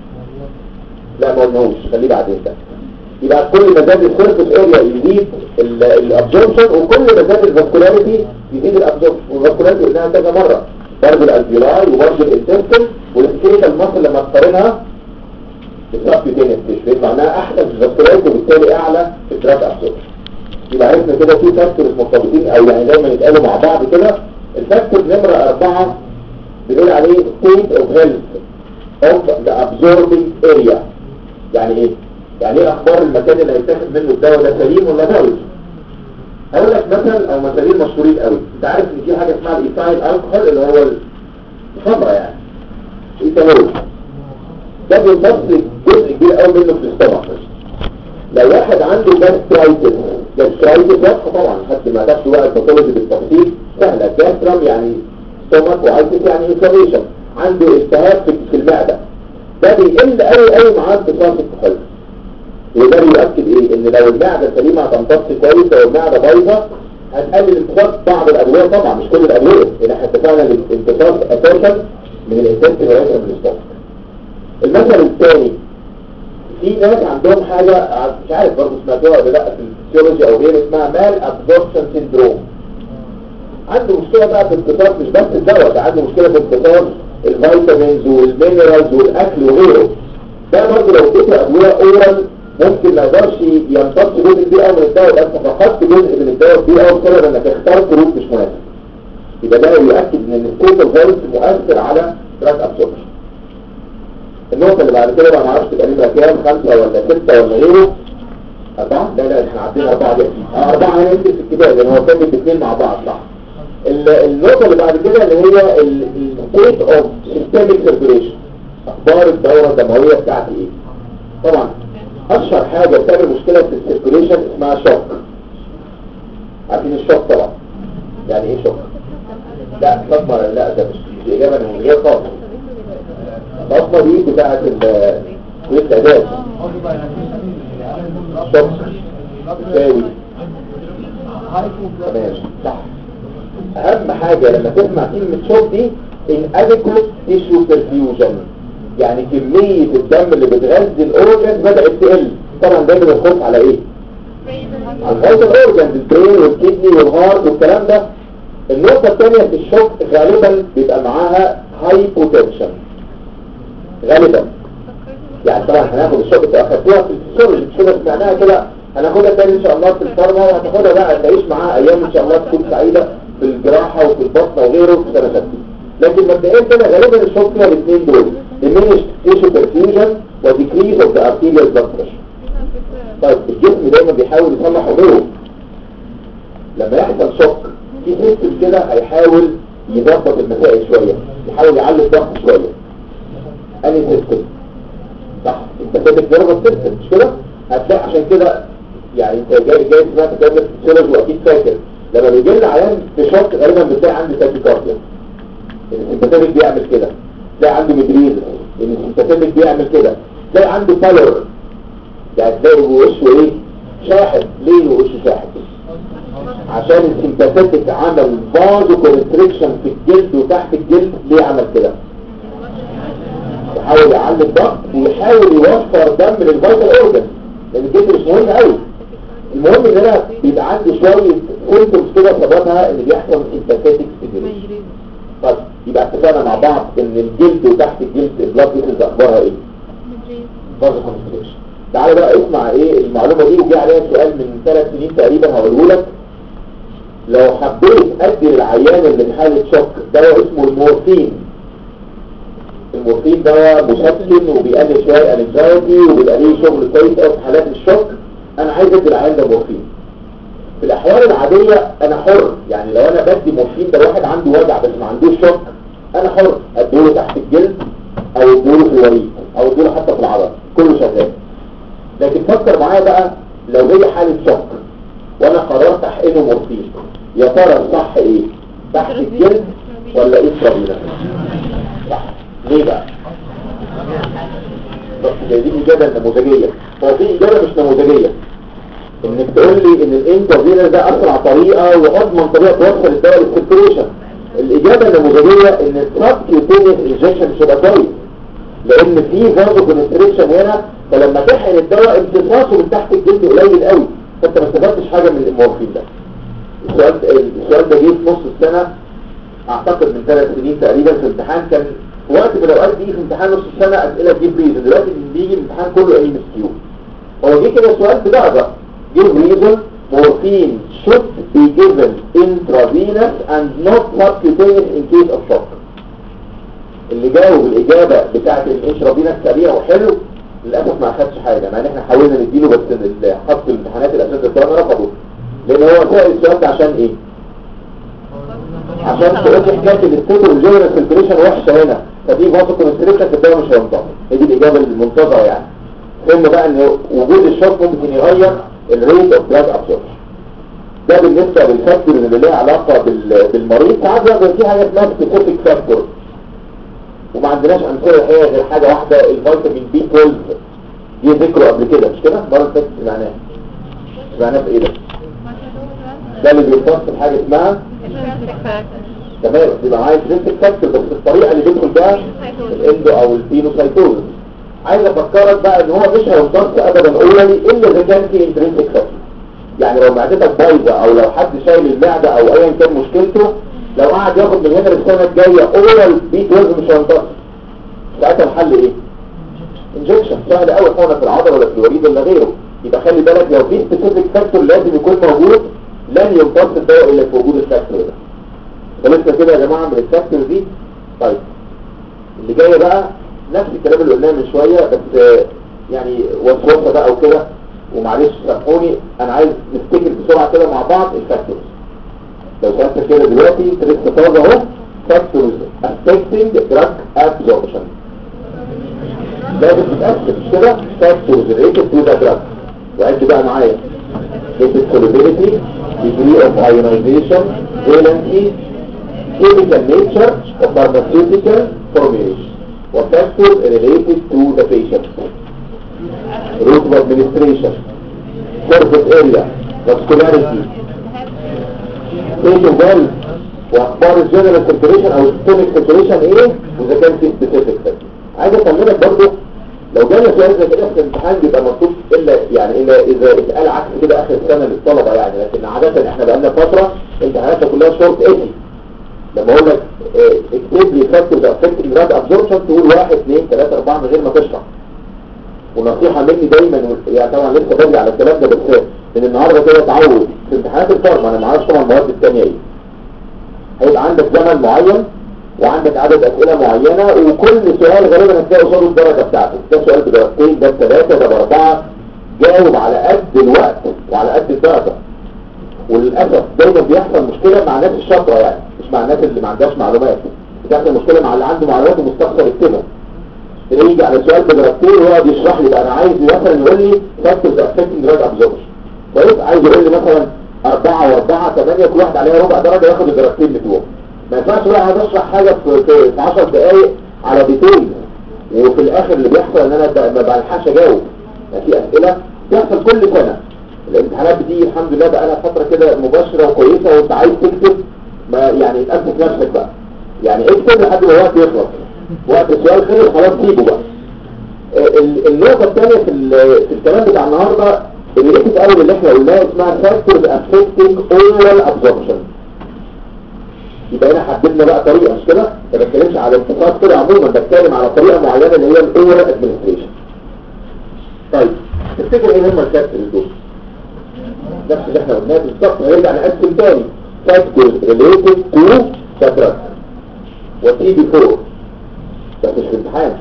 لا ما قلناهوش خليه بعدين ده يبقى كل ما زاد السيرفس اريا يزيد الابزوربشن وكل ما زاد الفاسكولاريتي يزيد الابزوربشن والفاسكولاريتي قلناها كذا مرة برضه الالفيولاي وبرضه الانتستين والسكيلتال ماسل لما تقارنها السبكيوتينيوس تشفيت معناها احسن في الفاسكولاريتي وبالتالي اعلى في الدراج ابسوربشن يبقى عرفنا كده في فاكتورز مرتبطين او يعني دايما يتقالوا مع بعض كده الفاكتور نمرة أربعة بنقول عليه state of health of the absorbing area يعني ايه؟ يعني ايه اخبار المكان اللي هيتاخد منه الدواء ده سليم ولا بايظ؟ هقول لك مثل او مثالين مشهورين قوي انت عارف ان في حاجه اسمها الايثايل الكحول اللي هو الخمره يعني ايثانول ده بيمثل جزء كبير قوي منه في الاستمع لو واحد عنده جاسترايتس جاسترايتس واضحه طبعا حد ما دخلش بقى الباثولوجي بالتفصيل سهله جاسترم يعني ستومك وعايتس يعني انفلاميشن عنده التهاب في- في المعده ده بيقل قوي قوي مع امتصاص الكحول وده بيؤكد ايه ان لو المعده سليمه هتمتص كويس لو المعده بايظه هتقلل امتصاص بعض الادويه طبعا مش كل الادويه لان احنا اتفقنا ان الامتصاص اساسا من الانتستين وليس من الاستومك المثل الثاني في ناس عندهم حاجة مش عارف برضه سمعتوها ولا لا في الفسيولوجي او غيره اسمها مال ابزوربشن سيندروم عنده مشكلة بقى في امتصاص مش بس الدواء ده عنده مشكلة في امتصاص الفيتامينز والمينرالز والاكل وغيره ده برضه لو اديته ادوية اورال ممكن ما يقدرش يمتص جزء كبير قوي من الدواء بس فقدت جزء من الدواء كبير قوي بسبب انك اخترت روت مش مناسب يبقى ده يؤكد ان الستيت اوف هيلث مؤثر على دراج ابزوربشن النقطة اللي بعد كده بقى معرفش تبقى نمرة كام خمسة ولا ستة ولا غيره أربعة؟ لا لا احنا عدينا أربعة دي آه، أربعة هنا يمكن في الكتاب لأن هو كان الاثنين مع بعض صح ال- النقطة اللي بعد كده اللي هي ال state of systemic circulation أخبار الدورة الدموية بتاعتي إيه؟ طبعا أشهر حاجة بتعمل مشكلة في السيركوليشن اسمها شوك عارفين الشوك طبعا يعني إيه شوك؟ لا صدمة لا ده مش مش إجابة من غير خالص الصدمة دي بتاعت ال- كلية الإعداد شوك تساوي تمام صح اهم حاجة لما تسمع كلمة شوك دي inadequate tissue perfusion يعني كمية الدم اللي بتغذي الاورجن بدأت تقل طبعا ده الخوف على ايه؟ على الفايتال اورجنز البرين والكدني والهارت والكلام ده النقطة الثانية في الشوك غالبا بيبقى معاها هايبوتنشن غالبا يعني طبعا هناخد الشوك اللي اخدتوها في الفسيولوجي مش كده سمعناها كده هناخدها تاني ان شاء الله في الفارما وهتاخدها بقى تعيش معاها ايام ان شاء الله تكون سعيدة في الجراحة وفي البطنة وغيره في سنة ستة لكن مبدئيا كده غالبا الشوك فيها الاثنين دول diminished tissue perfusion و decrease of the arterial blood pressure طيب الجسم دايما بيحاول يصلح اموره لما يحصل شوك في سيستم كده هيحاول يظبط المسائل شوية يحاول يعلي الضغط شوية انهي سيستم صح انت فاتك نيرفس سيستم مش كده هتلاقي عشان كده يعني انت جاي جاي سمعت كلمه فيسيولوجي واكيد فاكر لما بيجي لنا عيان في شوك غالبا بتلاقي عنده تاكيكارديا السمباتيك بيعمل كده تلاقي عنده مدريز السمباتيك بيعمل كده تلاقي عنده بالور يعني تلاقي وشه ايه شاحب ليه وشه شاحب عشان السمباتيك عمل فازو كونستريكشن في الجلد وتحت الجلد ليه عمل كده يحاول يعلي الضغط ويحاول يوفر دم للفيتال اورجن لان الجسم مش مهم قوي المهم ان انا بيبقى عندي شويه سيمبتومز كده سببها ان بيحصل سمباتيك ستيميوليشن طيب يبقى اتفقنا مع بعض ان الجلد وتحت الجلد البلاد فيسلز اخبارها ايه؟ فازو كونستريكشن تعالى بقى اسمع ايه المعلومه دي وجه عليها سؤال من ثلاث سنين تقريبا هقوله لك لو حبيت ادي للعيان اللي في حاله شوك دواء اسمه المورفين المورفين ده مسكن وبيقلل شويه الانكزايتي وبيبقى ليه شغل كويس قوي في حالات الشوك انا عايز ادي العيان ده مورفين في الاحيان العاديه انا حر يعني لو انا بدي مورفين ده واحد عنده وجع بس ما عندوش شوك انا حر اديله تحت الجلد او اديله في الوريد او اديله حتى في العضله كله شغال لكن فكر معايا بقى لو هي حاله شوك وانا قررت احقنه مورفين يا ترى الصح ايه تحت الجلد ولا ايه صح ليه بقى بس دي اجابه نموذجيه هو في اجابه مش نموذجيه انك تقول لي ان الانترفينر ده اسرع طريقه واضمن طريقه توصل الدواء للسيركيوليشن الاجابه النموذجيه ان السبكيوتينيوس انجكشن مش هيبقى كويس لان في فازو كونستريكشن هنا فلما تحقن الدواء امتصاصه من تحت الجلد قليل قوي فانت ما استفدتش حاجه من المورفين ده السؤال السؤال ده جه في نص السنه اعتقد من ثلاث سنين تقريبا في امتحان كان في وقت من الاوقات بيجي في امتحان نص السنه اسئله تجيب ريزن دلوقتي بيجي الامتحان كله ام اس كيو هو جه كده سؤال بدرجه give reason morphine should be given intravenous and not subcutaneous in case of shock اللي جاوب الاجابه بتاعه الانترافينوس سريع وحلو للاسف ما اخدش حاجه مع ان احنا حاولنا نديله بس ال- خط الامتحانات الاساسيه بتاعنا رفضوا لان هو سائل السؤال ده عشان ايه عشان تقول لي حكايه الاستيتو والجنرال سيركيليشن وحشه هنا فدي فاسو كونستريكشن في الدواء مش هينطبق هي دي الاجابه المنتظره يعني فهمنا بقى ان وجود الشوك ممكن يغير الريت اوف بلاد ابسوربشن ده بالنسبه للفاكتور اللي ليها علاقه بال- بالمريض ساعات بقى في حاجه اسمها سبيسيفيك فاكتور وما عندناش امثله هي غير حاجه واحده الفيتامين بي 12 دي ذكره قبل كده مش كده المره اللي فاتت سمعناها سمعناها في ايه ده ده اللي بيفصل حاجه اسمها تمام بيبقى عايز ريسك فاكتور بس الطريقه اللي بيدخل بيها الاندو او البينوسايتوز عايز افكرك بقى ان هو مش هيمتص ابدا اورالي الا اذا كان في انترنسك فاكتور يعني لو معدتك بايظه او لو حد شايل المعده او ايا كان مشكلته لو قعد ياخد من هنا للسنه الجايه اورال بي 12 مش هيمتص ساعتها الحل ايه؟ انجكشن سهل قوي حقنه في العضله ولا في الوريد ولا غيره يبقى خلي بالك لو في سبيسيفيك فاكتور لازم يكون موجود لن يمتص الدواء الا في وجود الفاكتور ده خلصنا كده يا جماعه من الفاكتور دي طيب اللي جايه بقى نفس الكلام اللي قلناه من شويه بس آه، يعني وسوسه بقى وكده ومعلش سامحوني انا عايز نفتكر بسرعه كده مع بعض الفاكتورز لو سالت كده دلوقتي انت لسه طازه اهو فاكتورز affecting drug absorption لازم تتأكد مش كده فاكتورز related to the drug وعد بقى معايا lipid solubility degree of ionization valency chemical nature of pharmaceutical formulation وفاكتور related to the patient route of administration surface area vascularity stage of valve واخبار الجنرال سيركيليشن او السيستميك سيركيليشن ايه واذا كان في سبيسيفيك عايز اطمنك برضو لو جالنا سؤال زي كده في الامتحان بيبقى مكتوب الا يعني الا اذا اتقال عكس كده اخر السنه للطلبه يعني لكن عاده احنا بقالنا فتره امتحاناتنا كلها شورت ايتي لما اقول لك اه، اكتب لي فاكتورز افكتنج جراد ابزوربشن تقول 1 2 3 4 من غير ما تشرح ونصيحة مني دايما يعني طبعا لسه بدري على الكلام ده بس من النهارده كده تعود في امتحانات الفارما انا ما اعرفش طبعا المواد الثانيه ايه هيبقى عندك زمن معين وعندك عدد اسئله معينه وكل سؤال غالبا هتلاقي قصاده الدرجه بتاعته ده سؤال بدرجتين ده بثلاثه ده باربعه جاوب على قد الوقت وعلى قد الدرجه وللاسف دايما بيحصل مشكله مع الناس الشاطره يعني مش مع الناس اللي ما عندهاش معلومات بتحصل مشكله مع اللي عنده معلومات ومستخسر يكتبها تلاقيه يجي على سؤال بدرجتين ويقعد يشرح لي بقى انا عايز مثلا يقول لي فاكتورز افكتنج دراج ابزوربشن كويس عايز يقول لي مثلا أربعة وأربعة ثمانية كل واحد عليها ربع درجة ياخد الدرجتين بتوعه ما ينفعش بقى اقعد اشرح حاجة في في في 10 دقايق على ديتيل وفي الآخر اللي بيحصل إن أنا ب- ما بلحقش أجاوب يعني في أسئلة بتحصل كل سنة الامتحانات بتيجي الحمد لله بقى لها فترة كده مباشرة وكويسة وأنت عايز تكتب ما يعني أمسك نفسك بقى يعني اكتب لحد ما الوقت يخلص وقت السؤال خلص خلاص سيبه بقى ال- النقطة الثانية في, ال- في الكلام بتاع النهاردة اللي لقيت الأول اللي احنا قلناه اسمها factors affecting oral absorption يبقى هنا حددنا بقى طريقة مش كده؟ ما بتكلمش على الانتصاب كده عموما بتكلم على طريقة معينة اللي هي الاورال ادمنستريشن طيب تفتكر ايه هم الفاكتورز دول؟ نفس اللي احنا قلناه بالظبط هنرجع نقسم تاني factors related to the drug وتي بي 4 ده مش في الامتحان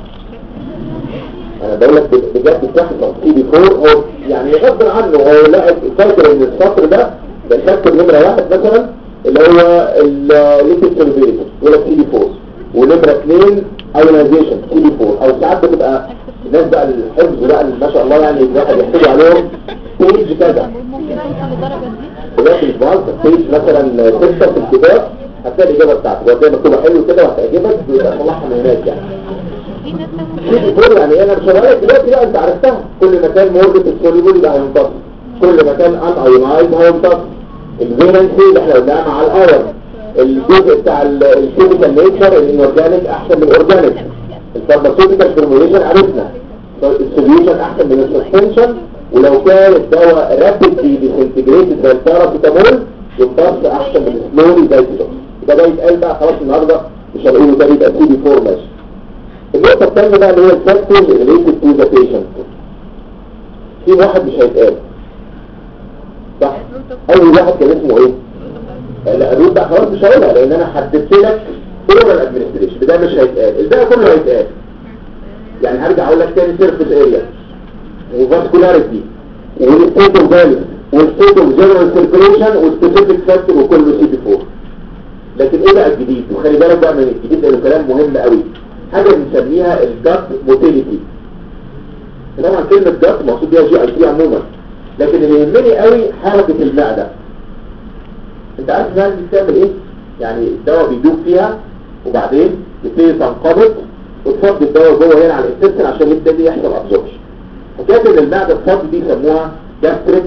انا بقول لك بجد بتحصل سي بي 4 هو يعني غصب عنه هو لا فاكر ان السطر ده ده الفاكتور نمره واحد مثلا اللي هو الليكيد سيرفيليتي يقول لك سي بي 4 ونمره اثنين ايونايزيشن سي بي 4 او ساعات بتبقى الناس بقى الحفظ بقى اللي ما شاء الله يعني الواحد يحسبوا عليهم بيج كذا ممكن اوصل للدرجة دي دلوقتي الفاز بيج مثلا ستة في الكتاب هتلاقي الاجابه بتاعته وهتلاقي مكتوبه حلو كده وهتعجبك ويبقى صلحها من هناك يعني في ناس شيء بيقول يعني انا مش هقولك دلوقتي لا انت عرفتها كل مكان مورجت السوليبول يبقى هينتصر كل مكان ان ايونايز هينتصر الفيرنسي اللي احنا قلناها مع الاور الجزء بتاع الكيميكال نيتشر الانورجانيك احسن من الاورجانيك الفارماسيوتيكال فورميوليشن عرفنا السوليوشن احسن من السسبنشن ولو كان الدواء رابيدلي ديسنتجريتد زي الباراسيتامول يمتص احسن من السلولي زي كده يبقى ده يتقال بقى خلاص النهارده مش هنقوله تاني يبقى سي بي 4 ماشي النقطة الثانية بقى اللي هي الفاكتورز related to the patient في واحد مش هيتقال صح أول واحد كان اسمه ايه؟ لا الروت بقى خلاص مش هقولها لأن أنا حددت لك oral administration ده مش هيتقال الباقي كله هيتقال يعني هرجع أقول لك تاني surface area وفاسكولاريتي والستيت اوف فاليو والستيت اوف جنرال سيركيوليشن والسبيسيفيك فاكتور وكله سي بي 4 لكن ايه بقى الجديد وخلي بالك بقى من الجديد لانه كلام مهم قوي حاجه بنسميها الجات موتيليتي طبعا كلمه جات مقصود بيها جي اي تي عموما لكن اللي يهمني قوي حركه المعده انت عارف الناس دي بتعمل ايه يعني الدواء بيدوب فيها وبعدين تبتدي تنقبض وتفضي الدواء جوه هنا على الانتستين عشان يبتدي يحصل ابزوربشن حكايه ان المعده تفضي دي يسموها جاستريك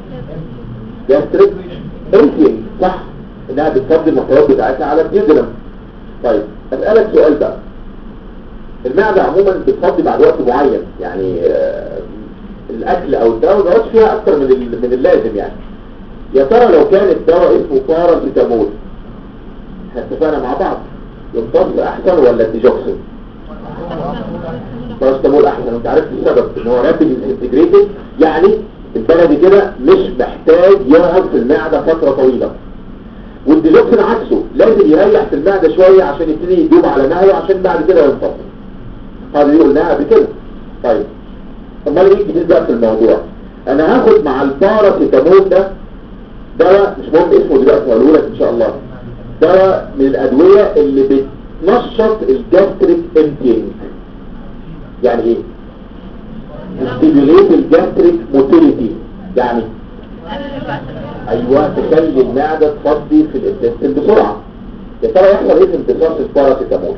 جاستريك امتينج صح انها بتفضي المحتويات بتاعتها على الديودرم طيب اسالك سؤال بقى المعده عموما بتفضي بعد وقت معين يعني آه، الاكل او الدواء ما بيقعدش فيها اكتر من ال- من اللازم يعني يا ترى لو كان الدواء اسمه باراسيتامول احنا اتفقنا مع بعض يمتص احسن ولا الديجوكسين باراسيتامول احسن وانت عرفت السبب ان هو رابيد انتجريتد يعني البلدي كده مش محتاج يقعد في المعده فتره طويله والديجوكسين عكسه لازم يريح في المعده شويه عشان يبتدي يدوب على نهايه عشان بعد كده ينفصل هذا دي قلناها قبل كده طيب امال ايه الجديد بقى في الموضوع انا هاخد مع الباراسيتامول ده دواء مش مهم اسمه دلوقتي هقوله لك ان شاء الله دواء من الادويه اللي بتنشط الجاستريك امتينج يعني ايه ستيميوليت الجاستريك موتيليتي يعني ايوه تخلي المعده تفضي في الانتستين بسرعه يا ترى يحصل ايه في امتصاص الباراسيتامول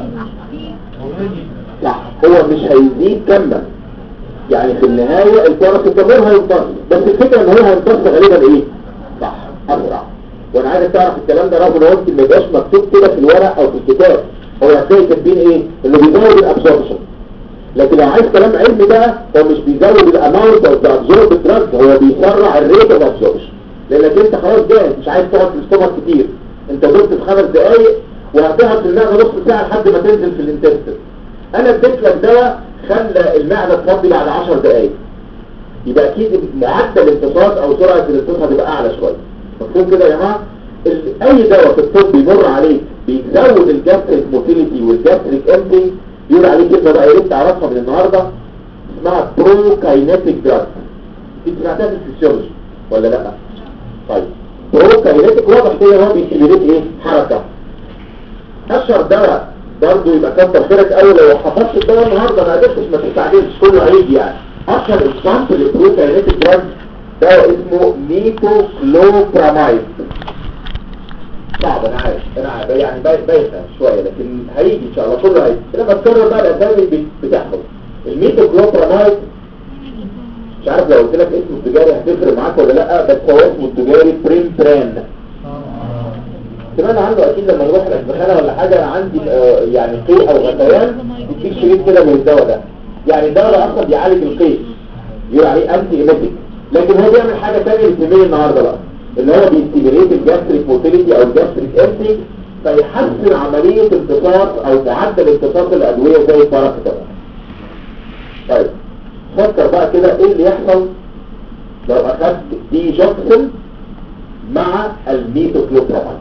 صح هو مش هيزيد كما يعني في النهاية الباراسيتامول هيمتص بس الفكرة ان هو هيمتص غالبا ايه صح اسرع وانا عايزك تعرف الكلام ده رغم ان هو يمكن ما يبقاش مكتوب كده في الورق او في الكتاب هو هتلاقي كاتبين ايه انه بيزود الابسوربشن لكن لو عايز كلام علمي بقى هو مش بيزود الاماونت اوف ذا ابزورب دراج هو بيسرع الريت اوف ابزوربشن لانك انت خلاص جاهز مش عايز تقعد في الاستومك كتير انت دمت في خمس دقايق وهتقعد في المعده نص ساعه لحد ما تنزل في الانتستين انا اديت لك دواء خلى المعده تفضي بعد 10 دقايق يبقى اكيد معدل الامتصاص او سرعه الامتصاص هتبقى اعلى شويه مفهوم كده يا جماعه ال- اي دواء في الطب بيمر عليك بيزود الجاستريك موتيليتي والجاستريك امتي يقول عليه كلمه بقى يا ريت تعرفها من النهارده اسمها برو كاينيتيك دراج دي سمعتها في الفسيولوجي ولا لا طيب برو كاينيتيك واضح كده هو بيستميليت ايه حركه اشهر دواء برضه يبقى كتر خيرك قوي لو حفظت الدواء النهارده ما قدرتش ما تستعجلش كله هيجي يعني اشهر اكزامبل للبرو كاينيتيك دراج دواء اسمه ميتوكلوبرامايد صعب انا عارف انا عارف يعني باي- بايخه شويه لكن هيجي ان شاء الله كله هيجي لما تكرر بقى الاسامي بت- بتحفظ الميتوكلوبرامايد مش عارف لو قلت لك اسمه التجاري هتفرق معاك ولا لا بس هو اسمه التجاري بريم بران سمعنا عنه اكيد لما نروح الاسبخانه ولا حاجه انا عندي آه، يعني قيء او غثيان يديك شريط كده من الدواء ده يعني الدواء ده اصلا بيعالج القيء يقول عليه انتي ايميتيك لكن هو بيعمل حاجه ثانيه للتمرين النهارده بقى اللي هو بيستيميليت الجاستريك موتيليتي او الجاستريك امتي فيحسن عمليه امتصاص او معدل امتصاص الادويه زي الباراسيتامول طيب فكر بقى كده ايه اللي يحصل لو اخدت دي جوكسن مع الميتوكلوبرامايد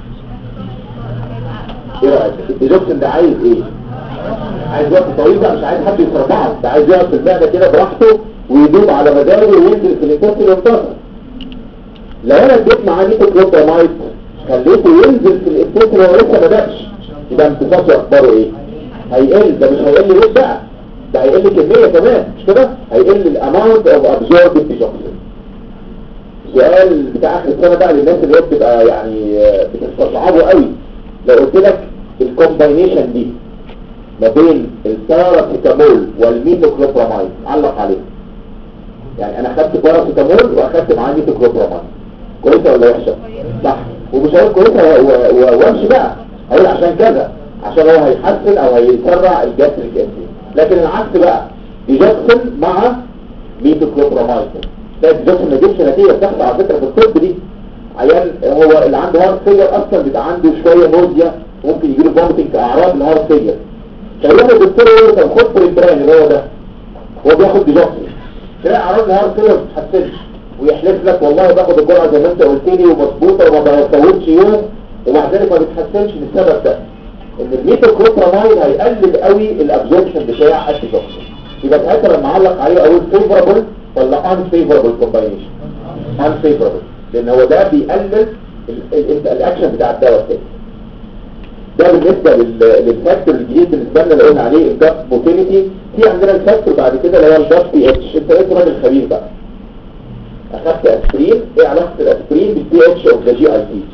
ايه رايك الديجوكسن ده عايز ايه عايز وقت طويل بقى مش عايز حد يسربعه ده عايز يقعد في المعده كده براحته ويدوب على مزاجه وينزل في الانتستين ينتصر لو انا اديت معاه ميتوكلوبرامايد خليته ينزل في الانتستين وهو لسه ما بدأش يبقى امتصاصه اخباره ايه هيقل ده مش هيقل ويت بقى ده هيقل كميه كمان مش كده هيقل الاماونت اوف ابزوربد ديجوكسن سؤال بتاع اخر السنه بقى للناس اللي هي بتبقى يعني آه، بتستصعبه قوي لو قلت لك الكومباينيشن دي ما بين الباراسيتامول والميتوكلوبرامايد علق عليه يعني انا خدت باراسيتامول واخدت معاه ميتوكلوبرامايد كويسه ولا وحشه صح ومش هقول كويسه و- و- وامشي بقى هقول عشان كذا عشان هو هيحسن او هيسرع الجاستريك انسي لكن العكس بقى ديجوكسن مع ميتوكلوبرامايد ده الديجوكسن ما جابش نتيجه بتحصل على فكره في الطب دي عيان هو اللي عنده هارت فيلر اصلا بيبقى عنده شويه نوزيا ممكن يجيله فوميتنج كاعراض الهارت فيلر فيروح الدكتور يقول له طب خد بريمبران اللي هو ده هو بياخد ديجوكسن تلاقي اعراض الهارت فيلر ما بتتحسنش ويحلف لك والله باخد الجرعه زي ما انت قلت لي ومظبوطه وما بفوتش يوم ومع ذلك ما بتتحسنش للسبب ده ان الميتوكلوبرامايد هيقلل قوي الابزوربشن بتاع الديجوكسن يبقى ساعتها لما اعلق عليه اقول فيفربل ولا ان فيفربل كومباينيشن ان فيفربل لان هو ده بيقلل ال- ال- الاكشن بتاع الدواء التاني ده بالنسبه لل- للفاكتور الجديد بالنسبه لنا اللي قلنا عليه الجاست موتيليتي في عندنا الفاكتور بعد كده اللي هو الجاست بي اتش انت بقيت راجل خبير بقى اخدت اسبرين ايه علاقه الاسبرين بالبي اتش اوف ذا جي اي تي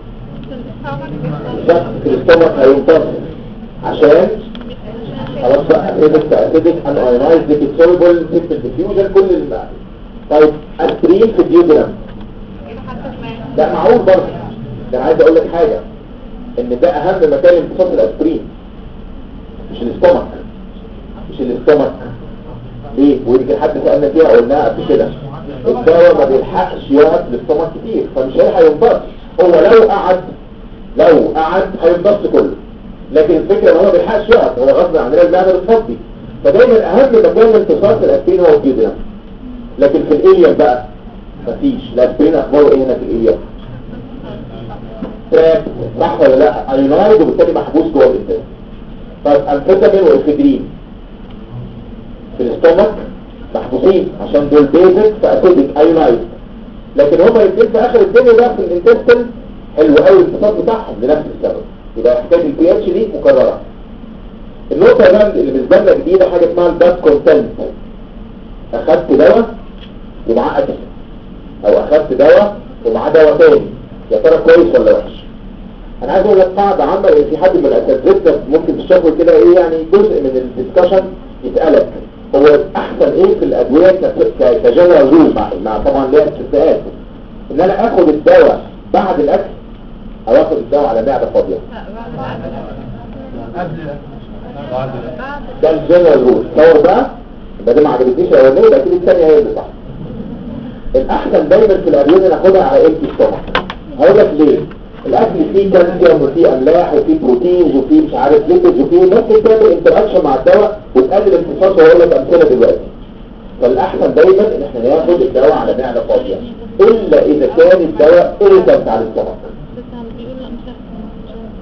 الجاست في الاستومك هينتصر عشان خلاص بقى اسيدك اسيدك ان ايونايز ليكيد سولبل سيمبل ديفيوجن كل المعنى طيب اسبرين في الديودرام ده معقول برضه ده انا عايز اقول لك حاجه ان ده اهم مكان امتصاص الاسبرين مش الاستومك مش الاستومك ليه ودي كان حد سالنا فيها قلناها قبل كده الدواء ما بيلحقش يقعد في الاستومك كتير فمش هيلحق يمتص هو لو قعد لو قعد هيمتص كله لكن الفكره ان هو ما بيلحقش يقعد هو غصب عننا المعده بتفضي فدايما اهم مكان لامتصاص الاسبرين هو الجدران لكن في الاليم بقى مفيش الاسبرين اخباره ايه هنا في الاليم تراب صح ولا لا ايونايد وبالتالي محبوس جوه الانسان طيب امفيتامين وافيدرين في الاستومك محبوسين عشان دول بيزك فاسيدك ايونايد لكن هما الاثنين في اخر الدنيا ده في الانتستين حلو قوي الانتصاب بتاعهم لنفس السبب يبقى حكايه البي اتش دي مكرره النقطه بقى اللي بالنسبه لنا جديده حاجه اسمها الباك كونتنت اخدت دواء ومعاه اكل او اخدت دواء ومعاه دواء تاني يا ترى كويس ولا وحش انا عايز اقول لك قاعده عامه ان في حد من الاساتذه ممكن تشوفه كده ايه يعني جزء من الدسكشن يسالك هو احسن ايه في الادويه ك- ك- كجنرال رول مع, مع طبعا ليها استثناءات ان انا اخد الدواء بعد الاكل او اخد الدواء على معده فاضيه ده الجنرال رول تصور بقى يبقى دي ما عجبتنيش الاولانيه يبقى اكيد الثانيه هي اللي صح الاحسن دايما في الادويه ناخدها على امتي ستومك هقول لك ليه الاكل فيه كالسيوم وفيه املاح وفيه بروتينز وفيه مش عارف ليبيدز وفيه ممكن تعمل انتراكشن مع الدواء وتقلل امتصاصه وهقول لك امثله دلوقتي فالاحسن دايما ان احنا ناخد الدواء على معده فاضيه الا اذا كان الدواء ايريتنت على السtomach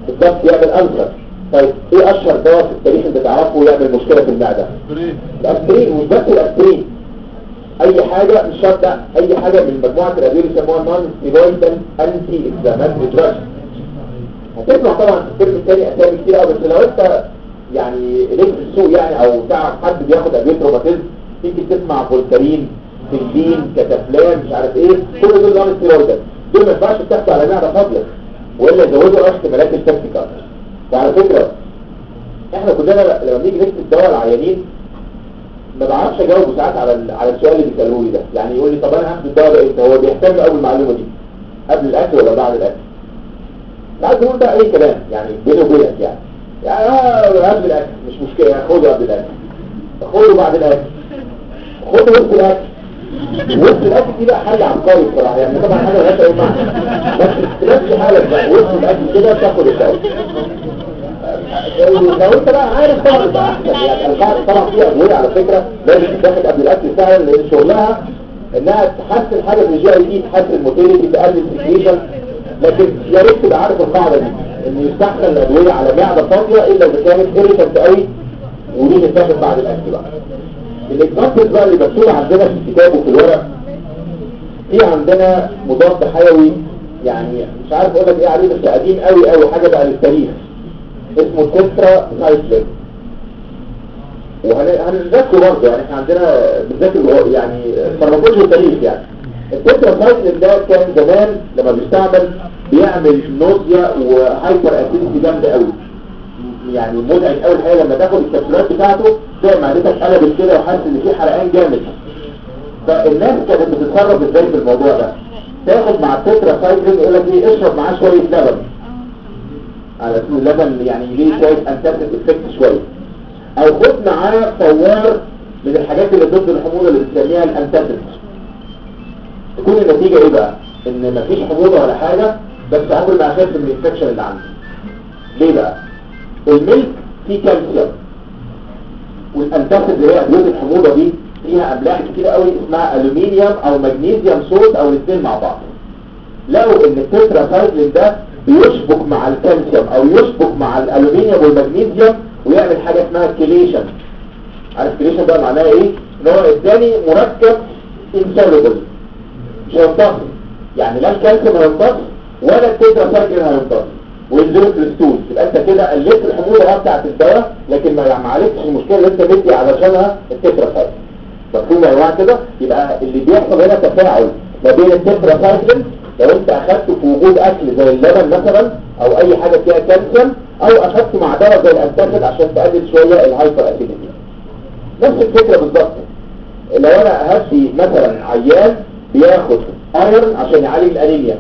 بالضبط يعمل ألسر طيب ايه اشهر دواء في التاريخ انت تعرفه يعمل مشكلة في المعدة الاسبرين مش بس الاسبرين اي حاجة مش شرط ده، اي حاجة من مجموعة الادوية اللي يسموها نون ستيرويدال انتي اكزاماتري دراج هتسمع طبعا في الترم الثاني اسامي كتير قوي بس لو انت يعني ليك في السوق يعني او تعرف حد بياخد ادويه روماتيزم يمكن تسمع فولتارين سندين كتافلان مش عارف ايه كل دول نون ستيرويدال دول ما ينفعش تاخدوا على معده فاضيه والا يزودوا احتمالات التكتيكال وعلى فكره احنا كلنا لما نيجي نكتب دواء العيانين ما بعرفش اجاوب ساعات على ال- على السؤال اللي بيسالوه لي ده يعني يقول لي طب انا هاخد الدواء ده امتى هو بيهتم قوي المعلومه دي قبل الاكل ولا بعد الاكل ساعات نقول ده اي كلام يعني بيني وبينك يعني يعني اه قبل الاكل مش مشكله يعني خده قبل الاكل خده بعد الاكل خده وسط الاكل وسط الاكل دي بقى حل عبقري بصراحه يعني طبعا حاجه مالهاش اي معنى بس تمشي حالك بقى وسط الاكل كده تاخد الدواء لو انت بقى عارف طبعا يبقى احسن يعني القاعده طبعا في ادويه على فكره لازم تتاخد قبل الاكل فعلا لان شغلها انها تحسن حاجه في الجي اي دي تحسن الموتيليتي تقلل السكريشن لكن يا ريت تبقى عارف القاعده دي ان يستحسن الادويه على معده فاضيه الا اذا كانت irritant قوي ودي تتاخد بعد الاكل بقى الاكزامبلز بقى اللي مكتوبه عندنا في الكتاب وفي الورق في عندنا مضاد حيوي يعني مش عارف اقول لك ايه عليه بس قديم قوي قوي حاجه بقى للتاريخ اسمه تترا سايكلين وهنذاكره برضه يعني احنا عندنا بنذاكر يعني فارماكولوجي والتاريخ يعني التترا سايكلين ده كان زمان لما بيستعمل بيعمل نوزيا وهايبر اسيديتي جامده قوي يعني مزعج قوي الحقيقه لما تاخد الكبسولات بتاعته تلاقي معدتك قلبت كده وحاسس ان في حرقان جامد فالناس كانت بتتصرف ازاي في الموضوع ده تاخد مع التترا سايكلين يقول لك ايه اشرب معاه شويه لبن على اسم اللبن يعني ليه شويه انتاسيد افكت شويه او خد معاه فوار من الحاجات اللي ضد الحموضه اللي بنسميها الانتاسيد تكون النتيجه ايه بقى ان مفيش حموضه ولا حاجه بس عمري ما اخاف من الانفكشن اللي عندي ليه بقى الملك فيه كالسيوم والانتاسيد اللي هي ادويه الحموضه دي فيها املاح كتير قوي اسمها الومنيوم او مغنيسيوم صوت او الاثنين مع بعض لقوا ان التترا سايكلين ده بيشبك مع الكالسيوم او يشبك مع الالومنيوم والمغنيسيوم ويعمل حاجه اسمها كيليشن عارف كيليشن ده معناه ايه ان هو اداني مركب انسوليبل مش هيمتص يعني لا الكالسيوم هيمتص ولا التترا سايكلين هيمتص وينزلوا في الستول يبقى انت كده قللت الحموضه اه بتاعت الدواء لكن ما ما عالجتش المشكله اللي انت مدي علشانها التترا سايكلين مفهوم يا جماعه كده يبقى اللي بيحصل هنا تفاعل ما بين التترا سايكلين لو انت اخدته في وجود اكل زي اللبن مثلا او اي حاجه فيها كالسيوم او اخدته مع دواء زي الانتاسيد عشان تقلل شويه الهايبر اسيديتي نفس الفكره بالظبط لو انا هدي مثلا عيان بياخد ايرون عشان يعالج الانيميا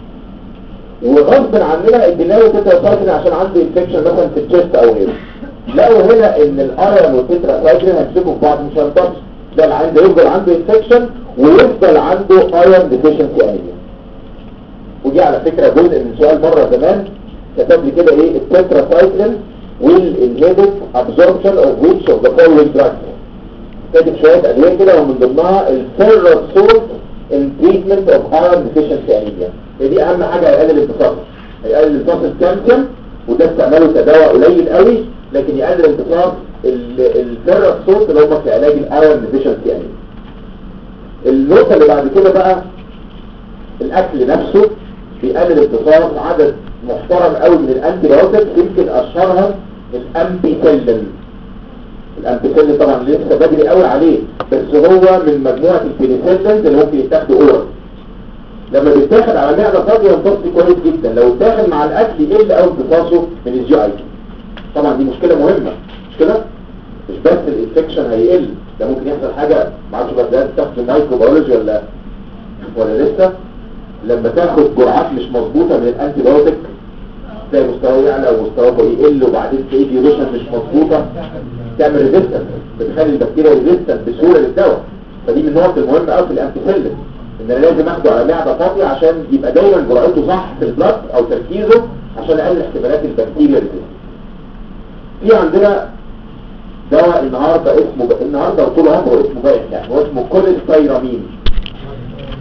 وغصب عننا ادينا له تترا سايكلين عشان عنده انفكشن مثلا في الجست او غيره لقوا هنا ان الايرون والتترا سايكلين هيمسكوا في بعض مش هينطبش ده العين ده يفضل عنده انفكشن ويفضل عنده ايرون ديفيشنسي انيميا ودي على فكرة جزء من سؤال مرة زمان كتب لي كده ايه التترا سايكلين will inhibit absorption of which of the following drugs كاتب شوية ادوية كده ومن ضمنها الفيرال سولت in treatment of iron deficiency anemia دي اهم حاجة هيقلل الامتصاص هيقلل امتصاص الكالسيوم وده استعماله كدواء قليل قوي لكن يقلل امتصاص الفيرال سولت اللي هم في علاج الايرون deficiency anemia النقطة اللي بعد كده بقى الاكل نفسه بيقلل امتصاص عدد محترم قوي من الانتيبيوتيك يمكن اشهرها الامبيسيلين الامبيسيلين طبعا لسه بدري قوي عليه بس هو من مجموعه البنسلينز اللي ممكن يتاخدوا اورال لما بيتاخد على معده فاضيه يمتص كويس جدا لو اتاخد مع الاكل يقل قوي امتصاصه من الجي اي طبعا دي مشكله مهمه مش كده مش بس الانفكشن هيقل ده ممكن يحصل حاجه ما اعرفش بقى ده تاخد مايكروبيولوجي ولا ولا لسه لما تاخد جرعات مش مظبوطه من الانتي بايوتيك تلاقي مستواه يعلى ومستواه يقل وبعدين تلاقي ديوريشن مش مظبوطه تعمل ريزيستنس بتخلي البكتيريا ريزيستنت بسهوله للدواء فدي من النقط المهمه قوي في الامبيسيلين ان انا لازم اخده على معده فاضيه عشان يبقى دايما جرعته صح في البلد او تركيزه عشان اقلل احتمالات البكتيريا ريزيستنس في عندنا دواء النهارده اسمه ب... النهارده طول عمره اسمه بايخ يعني هو اسمه كوليستيرامين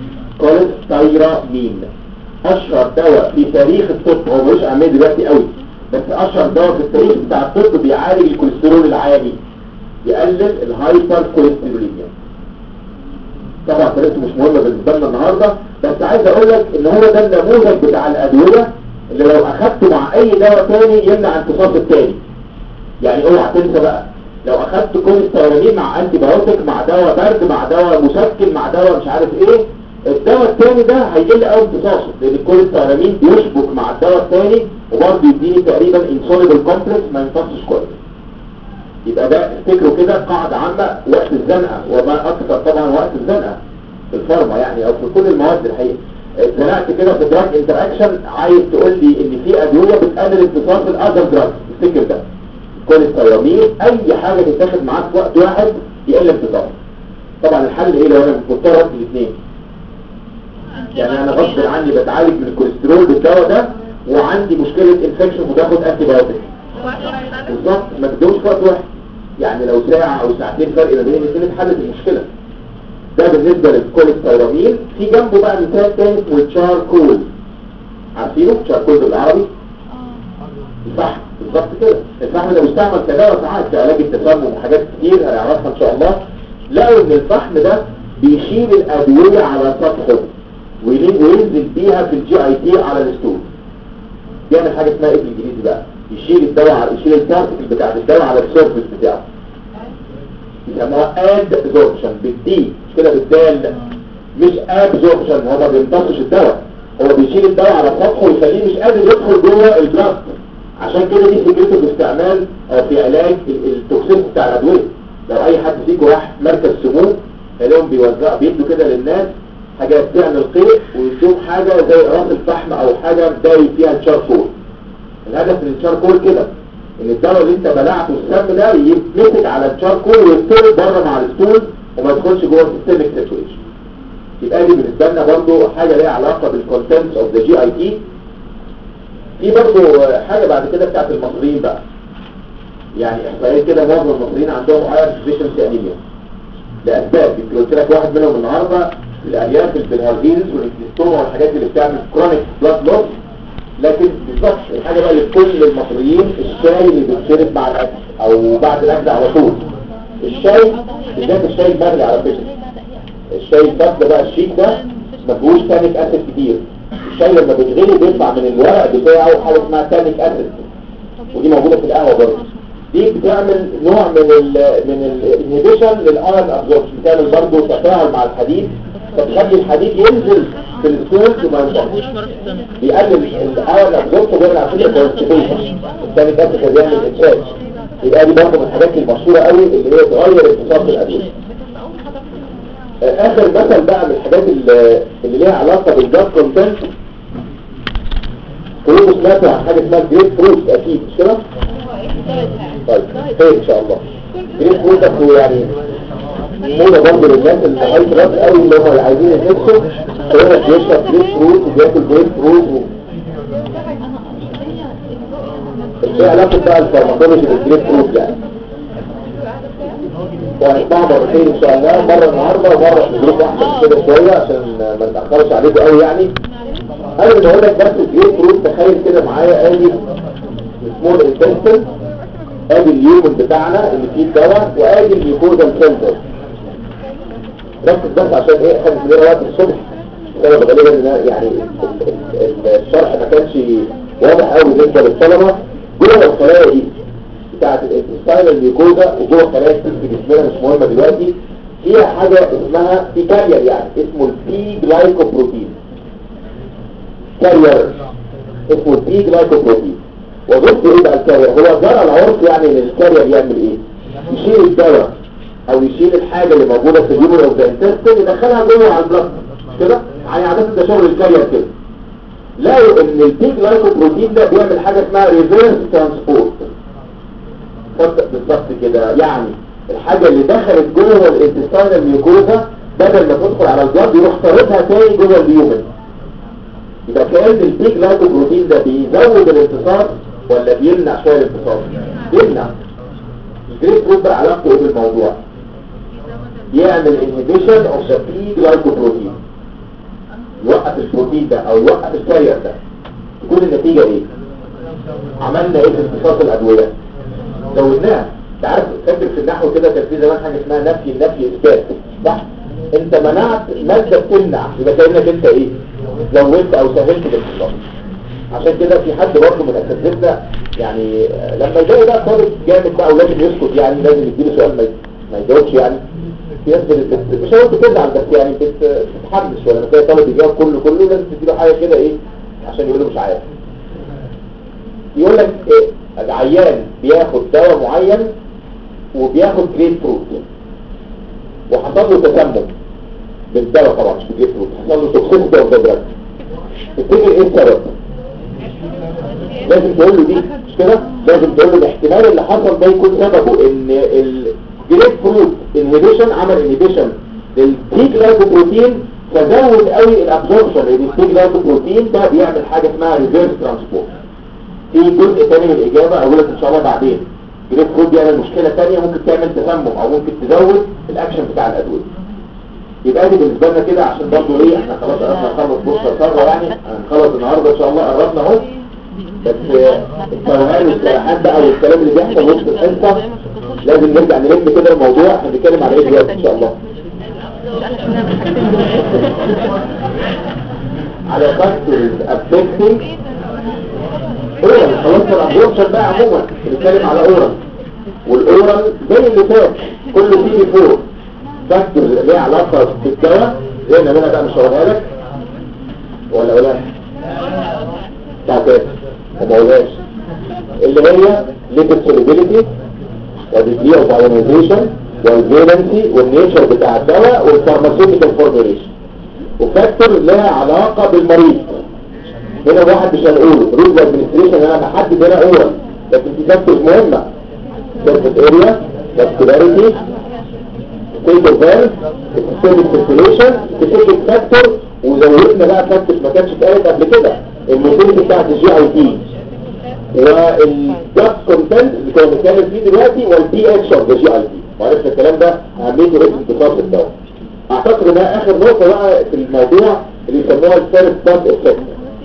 كوليستيرامين اشهر دواء في تاريخ الطب هو مش عامل دلوقتي قوي بس اشهر دواء في التاريخ بتاع الطب بيعالج الكوليسترول العالي يقلل الهايبر كوليستروليميا طبعا طريقته مش مهمه بالنسبه لنا النهارده بس عايز اقول لك ان هو ده النموذج بتاع الادويه اللي لو اخدته مع اي دواء تاني يمنع امتصاص التاني يعني اوعى تنسى بقى لو اخدت كوليسترولين مع انتي بايوتيك مع دواء برد مع دواء مسكن مع دواء مش عارف ايه الدواء التاني ده هيقل قوي امتصاصه لان الكوليسترولين بيشبك مع الدواء التاني وبرضه يديني تقريبا انسوليبل كومبلكس ما ينفصش كويس يبقى ده افتكروا كده قاعدة عامة وقت الزنقة وما اكثر طبعا وقت الزنقة في الفارما يعني او في كل المواد الحقيقة اتزنقت كده في دراج انتراكشن عايز تقول لي ان في ادوية بتقلل امتصاص الاذر دراج افتكر ده كوليسترامين اي حاجة تتاخد معاك في وقت واحد يقل امتصاص طبعا الحل ايه لو انا مضطر اخد الاثنين يعني انا غصب عني بتعالج من الكوليسترول بالدواء ده وعندي مشكلة انفكشن وباخد انتي بايوتيك بالظبط ما تدوش في وقت واحد يعني لو ساعة او ساعتين فرق ما بين الاثنين اتحلت المشكلة ده بالنسبة للكوليسترامين في جنبه بقى مثال تاني اسمه الشاركول عارفينه الشاركول بالعربي الفحم بالظبط كده الفحم ده بيستعمل كدواء ساعات في علاج التسمم وحاجات كتير هنعرفها ان شاء الله لقوا ان الفحم ده بيشيل الادوية على سطحه ويلي- وينزل بيها في الجي اي تي على الستول بيعمل حاجة اسمها ايه بالانجليزي بقى يشيل الدواء على يشيل البارتكل بتاعت الدواء على السيرفس بتاعه يسموها ادزوربشن بالدي مش كده بالدال مش ابزوربشن هو ما بيمتصش الدواء هو بيشيل الدواء على سطحه ويخليه مش قادر يدخل جوه البلاست عشان كده دي فكرته في استعمال او في علاج ال- التوكسين بتاع الادويه لو اي حد فيكم راح مركز سموم هلاقيهم بيوزعوا بيدوا كده للناس حاجات تعمل قيء ويدوهم حاجه زي راس الفحم او حاجه دايب فيها الشاركول الهدف من الشاركول كده ان الدواء اللي انت بلعته السم ده يتمسك على الشاركول ويطرد بره مع الستول وما يدخلش جوه السيستميك سيتويشن يبقى دي بالنسبه لنا برضه حاجه ليها علاقه بالكونتنتس اوف ذا جي اي تي في برضه حاجه بعد كده بتاعت المصريين بقى يعني احصائيات كده معظم المصريين عندهم ايرون ديفيشنسي انيميا لاسباب يمكن قلت لك واحد منهم النهارده الالياف البنهاردينز والكليستوما والحاجات اللي بتعمل كرونيك بلاد لوس لكن بالظبط الحاجه بقى لكل المصريين الشاي اللي بيتشرب مع الاكل او بعد الاكل على طول الشاي بالذات الشاي المغلي على فكره الشاي الفضل بقى الشيك ده ما فيهوش تانيك اسيد كتير الشاي لما بيتغلي بيطلع من الورق بتاعه حاجه اسمها تانيك اسيد ودي موجوده في القهوه برضه دي بتعمل نوع من ال من الانهبيشن للايرون ابزوربشن بتعمل برضه تفاعل مع الحديد فتخلي الحديد ينزل في السولت وما ينفعش بيقلل الايرون ابزوربشن وبيعمل عمليه كونستيبيشن الثاني ده كده بيعمل انشاج يبقى دي برضه من الحاجات المشهوره قوي اللي هي تغير امتصاص الادويه اخر مثل بقى من الحاجات اللي, اللي ليها علاقه بالجاد كونتنت كلكم سمعتوا عن حاجه اسمها جريت فروت اكيد مش كده؟ طيب خير ان شاء الله جريت فروت ده هو يعني موضة برضه للناس اللي هاي كلاس قوي اللي هم اللي عايزين ينسوا هو بيشرب جريت فروت وبياكل جريت فروت و... ايه علاقة بقى الفارماكولوجي بالجريت فروت يعني؟ وهنسمعها مرتين ان شاء الله مرة النهاردة ومرة في جروب واحدة من كده شوية عشان ما نتأخرش عليكم قوي يعني قبل ما اقول لك بس الجريت فروت تخيل كده معايا ادي سمول انتستن ادي اليومن بتاعنا اللي فيه الدواء وادي الجلوكوزا سنتر ركز بس عشان ايه احنا بنلاقي وقت الصبح سبب غالبا ان يعني ال- ال- الشرح ما كانش واضح قوي بالنسبه للطلبه جوه الخلايا دي بتاعت الانتستاين الجلوكوزا وجوه خلايا السيل في جسمنا مش مهمه دلوقتي فيها حاجه اسمها في كارير يعني اسمه البي جلايكوبروتين كارير اسمه البي جلايكوبروتين وظيفته ايه بقى الكارير هو جرى العرف يعني ان الكارير يعمل ايه يشيل الدواء او يشيل الحاجة اللي موجودة في اليومن اوف ذا انتستين يدخلها جوه على البلد كده يعني عادة ده شغل الكارير كده لقوا ان البي جلايكوبروتين ده بيعمل حاجة اسمها ريفيرس ترانسبورت بالظبط كده يعني الحاجة اللي دخلت جوه الانتستين الميوكوزا بدل ما تدخل على البلد يروح طاردها تاني جوه اليومن يبقى كأن البيك لايكوبروتين ده بيزود الامتصاص ولا بيمنع شوية الامتصاص بيمنع الجريت فروت بقى علاقته ايه بالموضوع يعمل inhibition of the big glycoprotein يوقف البروتين ده او يوقف الكارير ده تكون النتيجة ايه عملنا ايه في امتصاص الادويه زودناها انت عارف فاكر في النحو كده كان في زمان حاجه اسمها نفي النفي اثبات صح انت منعت ماده بتمنع يبقى كانك انت ايه زودت او سهلت الامتصاص عشان كده في حد برضه من اساتذتنا يعني آه، لما يلاقي بقى طالب جامد بقى ولازم يسكت يعني لازم يديله سؤال ما ما يجاوبش يعني في ناس بت- بت- مش هقول بتزعل بس يعني بت- بتتحمس ولا لما تلاقي طالب يجاوب كله كله لازم تديله حاجه كده ايه عشان يقول له مش عارف يقول لك ايه العيان بياخد دواء معين وبياخد جريد فروت وحصل له تسمم بالدواء طبعا مش بالجريد فروت حصل له توكسيسيتي اوف ذا دراج تفتكر ايه السبب؟ لازم تقول له دي مش كده لازم تقول له الاحتمال اللي حصل ده يكون سببه ان الجريب فروت انهبيشن عمل انهبيشن للتي جلايكوبروتين فزود قوي الابزوربشن لان التي جلايكوبروتين ده بيعمل حاجه اسمها ريفيرس ترانسبورت في جزء تاني من الاجابه اقول لك ان شاء الله بعدين جريب فروت بيعمل مشكله تانية ممكن تعمل تسمم او ممكن تزود الاكشن بتاع الادويه يبقى دي بالنسبه لنا كده عشان برضه ايه احنا خلاص قربنا نخلص بصه سره يعني هنخلص النهارده ان شاء الله قربنا اهو بس التوهان والسرحان بقى والكلام اللي بيحصل وسط الحصه لازم نرجع نلم كده الموضوع احنا بنتكلم على ايه دلوقتي ان شاء الله على فاكتورز افكتنج اورال خلاص الابورشن بقى عموما بنتكلم على اورال والاورال زي اللي فات كله فيه فوق فاكتورز ليها علاقه بالدواء زي ما انا بقى مش هقولها لك ولا ولا بتاعت وما قولهاش اللي هي ليبid solubility والديجري اوف ايونيزيشن والفالنسي والنيتشر بتاع الدواء والفارماسيوتيكال فورميليشن وفاكتور لها علاقه بالمريض هنا واحد مش هنقوله رول ادمنستريشن انا بحدد هنا اورال لكن في فاكتورز مهمه سيرفيس اريا فاسكولاريتي ستيت اوف هيلث سيرفيس سيركيوليشن سبيسيفيك فاكتور وزودنا بقى فاكتورز ما كانتش اتقالت قبل كده الموتيلتي بتاعت الجي اي تي والجاست كونتنت اللي كنا بنتكلم فيه دلوقتي والبي اتش اوف ذا جي اي تي وعرفنا الكلام ده اهميته ايه في امتصاص الدواء اعتقد انها اخر نقطه بقى في الموضوع اللي يسموها الفيرست باد افكت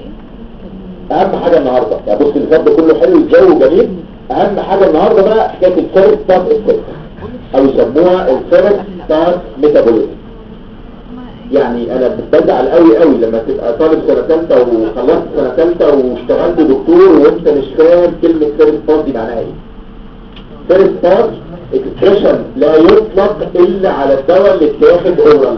اهم حاجه النهارده يعني بص اللي فات ده كله حلو الجو جميل اهم حاجه النهارده بقى حكايه الفيرست باد افكت او يسموها الفيرست باد ميتابوليزم يعني انا بزعل قوي قوي لما تبقى طالب سنه ثالثه وخلصت سنه ثالثه واشتغلت دكتور وانت مش فاهم كلمه فيرست باد دي معناها ايه فيرست باد اكسبريشن لا يطلق الا على الدواء اللي اتاخد اورال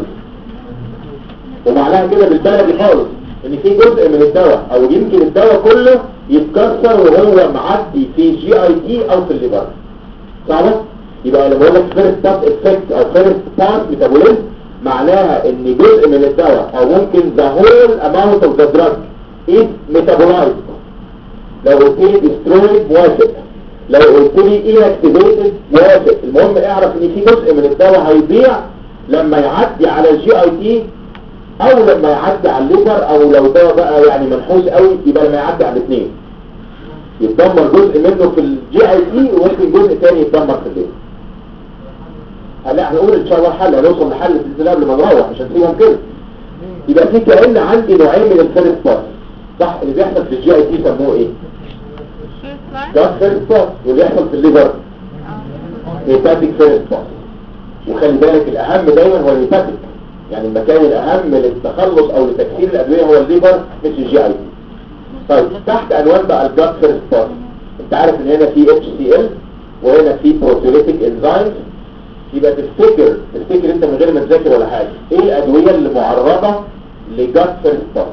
ومعناها كده بالبلدي خالص ان في جزء من الدواء او يمكن الدواء كله يتكسر وهو معدي في جي اي تي او في الليفر صعبه يبقى لما اقول لك فيرست باد افكت او فيرست باد ميتابوليزم معناها ان جزء من الدواء او ممكن the whole amount of the drug is metabolized لو قلت لي destroyed موافق لو قلت لي inactivated موافق المهم اعرف ان في جزء من الدواء هيضيع لما يعدي على الجي اي تي او لما يعدي على الليفر او لو دواء بقى يعني منحوس قوي يبقى لما يعدي على الاثنين يتدمر جزء منه في الجي اي تي وممكن جزء ثاني يتدمر في الليفر هلا هنقول ان شاء الله حل هنوصل لحل باذن الله قبل ما نروح مش هنسيبهم كده يبقى في كأن عندي نوعين من الفيرست باس صح اللي بيحصل في الجي اي تي يسموه ايه ده فيرست باس واللي بيحصل في الليفر هيباتيك فيرست باس وخلي بالك الاهم دايما هو الهيباتيك يعني المكان الاهم للتخلص او لتكسير الادويه هو الليفر مش الجي اي تي طيب تحت عنوان بقى الجاد فيرست باس انت عارف ان هنا في اتش سي ال وهنا في بروتيوليتيك انزيمز يبقى تفتكر تفتكر انت من غير ما تذاكر ولا حاجه ايه الادويه اللي معرضه لجاد فيرست باس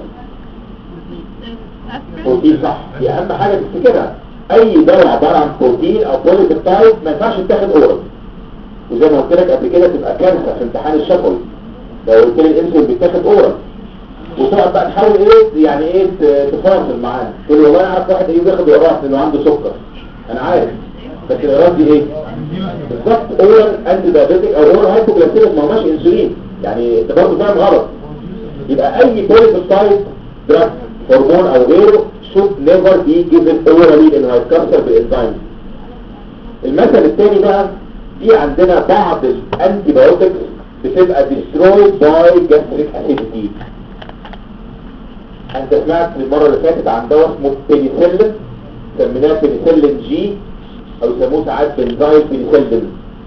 بروتين صح دي اهم حاجه تفتكرها اي دواء عباره عن بروتين او بوليبيبتايد ما ينفعش يتاخد اورال وزي ما قلت لك قبل كده تبقى كارثه في امتحان الشفوي لو قلت لي الانسولين بيتاخد اورال وتقعد بقى تحاول ايه يعني ايه ت- تفاصل معاه تقول له والله انا اعرف واحد ايه بياخد ايرات لانه عنده سكر انا عارف بس الايرات دي ايه بالظبط اورال انتي دايابيتيك او اورال هايبوجلايسيميك ما هوش انسولين يعني انت برضه فاهم غلط يبقى اي بوليبيبتايد دراج هرمون او غيره should never be given orally لانه هيتكسر بالانزيم المثل الثاني بقى في عندنا بعض الانتي بايوتكس بتبقى destroyed by gastric acidity انت سمعت المره اللي فاتت عن دواء اسمه بنيسيلين سميناه بنسلين جي او يسموه ساعات بنزايل بنسلين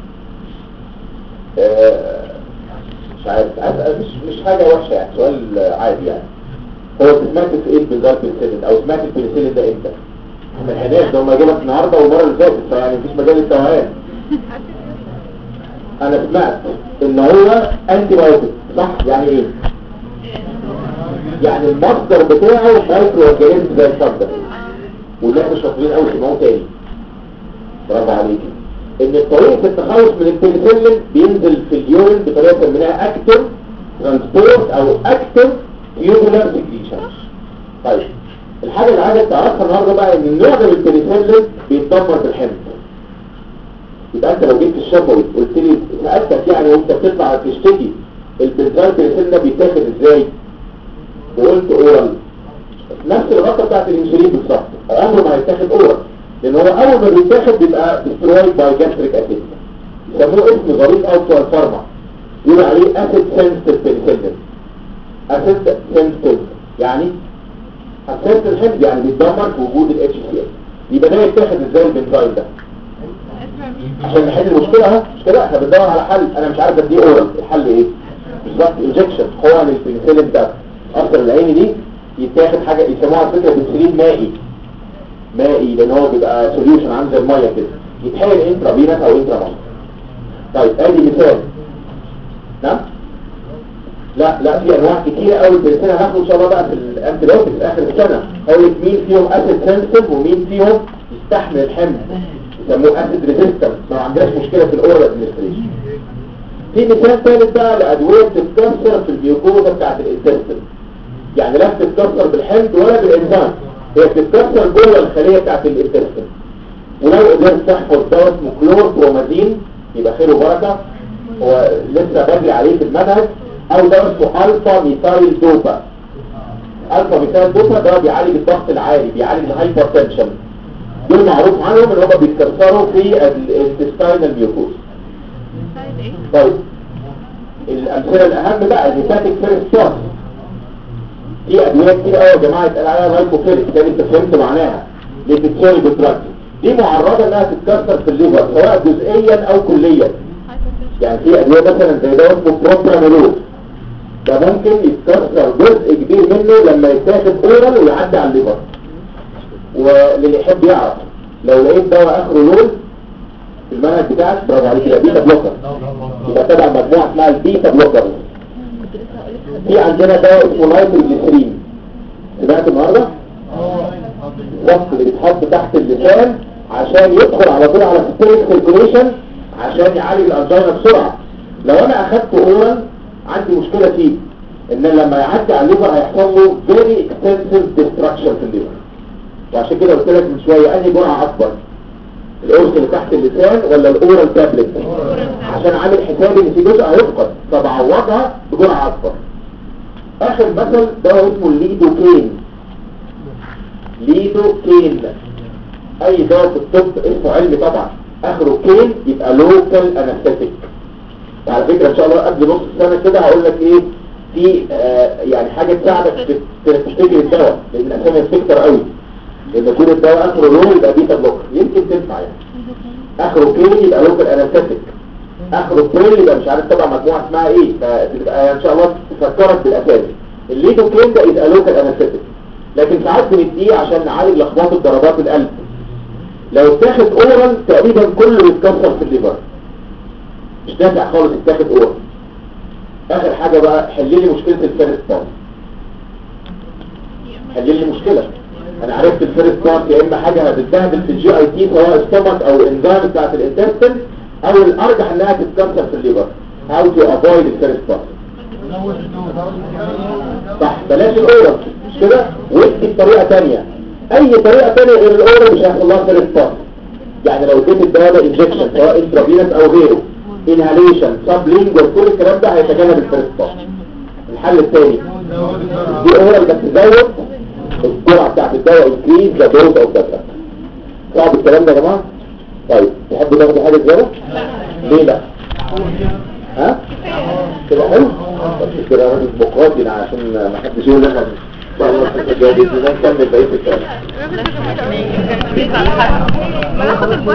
آه، مش عارف عارف- مش مش حاجة وحشة يعني سؤال عادي يعني هو انت سمعت في ايه بنزايل بنسلين او سمعت البنسلين ده امتى؟ احنا الحناس ده هم جابك النهارده والمره اللي فاتت فيعني مفيش مجال للتوهان انا سمعت ان هو انتي بايوتيك صح يعني ايه يعني المصدر بتاعه مايكرو اورجانيزم زي الصدر والناس الشاطرين قوي سمعوه تاني برافو عليك ان طريقه التخلص من البنسلين بينزل في اليورين بطريقه سميناها اكتف ترانسبورت او اكتف تيوبولار سكريشن طيب الحاجه اللي عايزك تعرفها النهارده بقى ان النوع ده من البنسلين بيتدمر بالحمض يبقى انت لو جيت الشفوي قلت لي سالتك يعني وانت بتطلع تشتكي البنزال بنسلين ده بيتاخد ازاي وقلت اورال نفس الغطة بتاعت الانسولين بالظبط عمره ما هيتاخد اورال لان هو اول ما بيتاخد بيبقى ديسترويد باي جاستريك اسيد يسموه اسم ظريف او بتوع الفارما يقول عليه اسيد سنسيتيف بنسلين اسيد سنسيتيف يعني حساسية الحمض يعني بيتدمر في وجود الاتش سي ال يبقى ده يتاخد ازاي البنزايل ده عشان نحل المشكلة اهو مش كده احنا بندور على حل انا مش عارف اديه اورال الحل ايه بالظبط انجكشن هو البنسلين ده اصل العين دي يتاخد حاجة يسموها على فكرة بنسلين مائي مائي لان هو بيبقى سوليوشن عامل زي الميه كده يتحول انترا فينس او انترا مصر طيب ادي مثال نعم لا لا في انواع كتيره قوي البنسلين هناخده ان شاء الله بقى في الانتيبيوتيك في اخر السنه اقول لك مين فيهم اسيد سنسيتيف ومين فيهم يستحمل الحمل يسموه اسيد ريزيستنس ما عندناش مشكله في الاورال ادمنستريشن في مثال ثالث بقى لادويه بتتكسر في الجلوكوزا بتاعت الانتستين يعني لا بتتكسر بالحمض ولا بالانزيم هي بتتكسر جوه الخليه بتاعت الانتستين ولو قدرت تحفظ دواء اسمه كلور برومازين يبقى خير وبركه هو لسه بدري عليه في المنهج او دواء اسمه الفا ميثايل دوبا الفا ميثايل دوبا ده بيعالج الضغط العالي بيعالج الهايبرتنشن دول معروف عنهم ان هم بيتكسروا في الانتستينال ميوكوز طيب الامثله الاهم بقى الهيباتيك فيرست في ادويه كتير قوي يا جماعه اتقال عليها لايكوفيليك تاني انت فهمت معناها لتتساوي بالدراج دي معرضه انها تتكسر في الليفر سواء جزئيا او كليا يعني في ادويه مثلا زي دواء اسمه بروبرانولول ده ممكن يتكسر جزء كبير منه لما يتاخد اورال ويعدي على الليفر وللي يحب يعرف لو لقيت دواء اخره لول في المنهج بتاعك برافو عليك يبقى بيتا بلوكر يبقى تبع مجموعه اسمها البيتا بلوكر في عندنا دواء اسمه نايتروجليسرين سمعت النهارده الضغط اللي بيتحط تحت اللسان عشان يدخل على طول على ستيريك سيركوليشن عشان يعالج الانجينا بسرعه لو انا اخدته اورال عندي مشكله فيه ان لما يعدي على الليفر هيحصل له فيري اكستنسيف ديستراكشن في الليفر وعشان كده قلت لك من شويه انهي جرعه اكبر القرص اللي تحت اللسان ولا الاورال تابلت عشان عامل حسابي ان في جزء هيفقد فبعوضها بجرعه اكبر اخر مثل دواء اسمه الليدوكين ليدوكين اي دواء في الطب اسمه علمي طبعا اخره كين يبقى لوكال انستيك وعلى فكره ان شاء الله قبل نص السنه كده هقول لك ايه في آه يعني حاجه تساعدك في تفتكر الدواء لان الاسامي بتكتر قوي لان كل الدواء اخره لو يبقى بيتا بلوك يمكن تنفع يعني اخره كين يبقى لوكال انستيك اخره بريل يبقى مش عارف تبع مجموعه اسمها ايه فتبقى ان شاء الله تفكرك بالاسامي الليدوكين ده يبقى لوكال انستيك لكن ساعات بنديه عشان نعالج لخبطه ضربات القلب لو اتاخد اورال تقريبا كله يتكسر في الليفر مش نافع خالص يتاخد اورال اخر حاجه بقى حل لي مشكله الفيرست بارت حل لي مشكله انا عرفت الفيرست بارت يا اما حاجه هتتبهدل في الجي اي تي سواء ستومك او الانزيم بتاعت الانتستين او الارجح انها تتكسر في الليفر هاو تو افويد الفيرست بارت صح بلاش الاورال مش كده وادي بطريقه ثانيه اي طريقه ثانيه غير الاورال مش هيحصل لها فيرست بارت يعني لو اديت الدواء ده انجكشن سواء انترافينس او غيره انهاليشن سب لينجوال كل الكلام ده هيتجنب الفيرست بارت الحل الثاني دي اورال بس تزود الجرعه بتاعت الدواء انكريز ذا دوز اوف ذا صعب الكلام ده يا جماعه طيب تحبوا تاخدوا حاجه زياده ليه لا ها كده حلو طب كده راجل بقراطي عشان ما حدش يقول لنا ان شاء الله الحصه الجايه باذن الله نكمل بقيه الكلام ما ناخد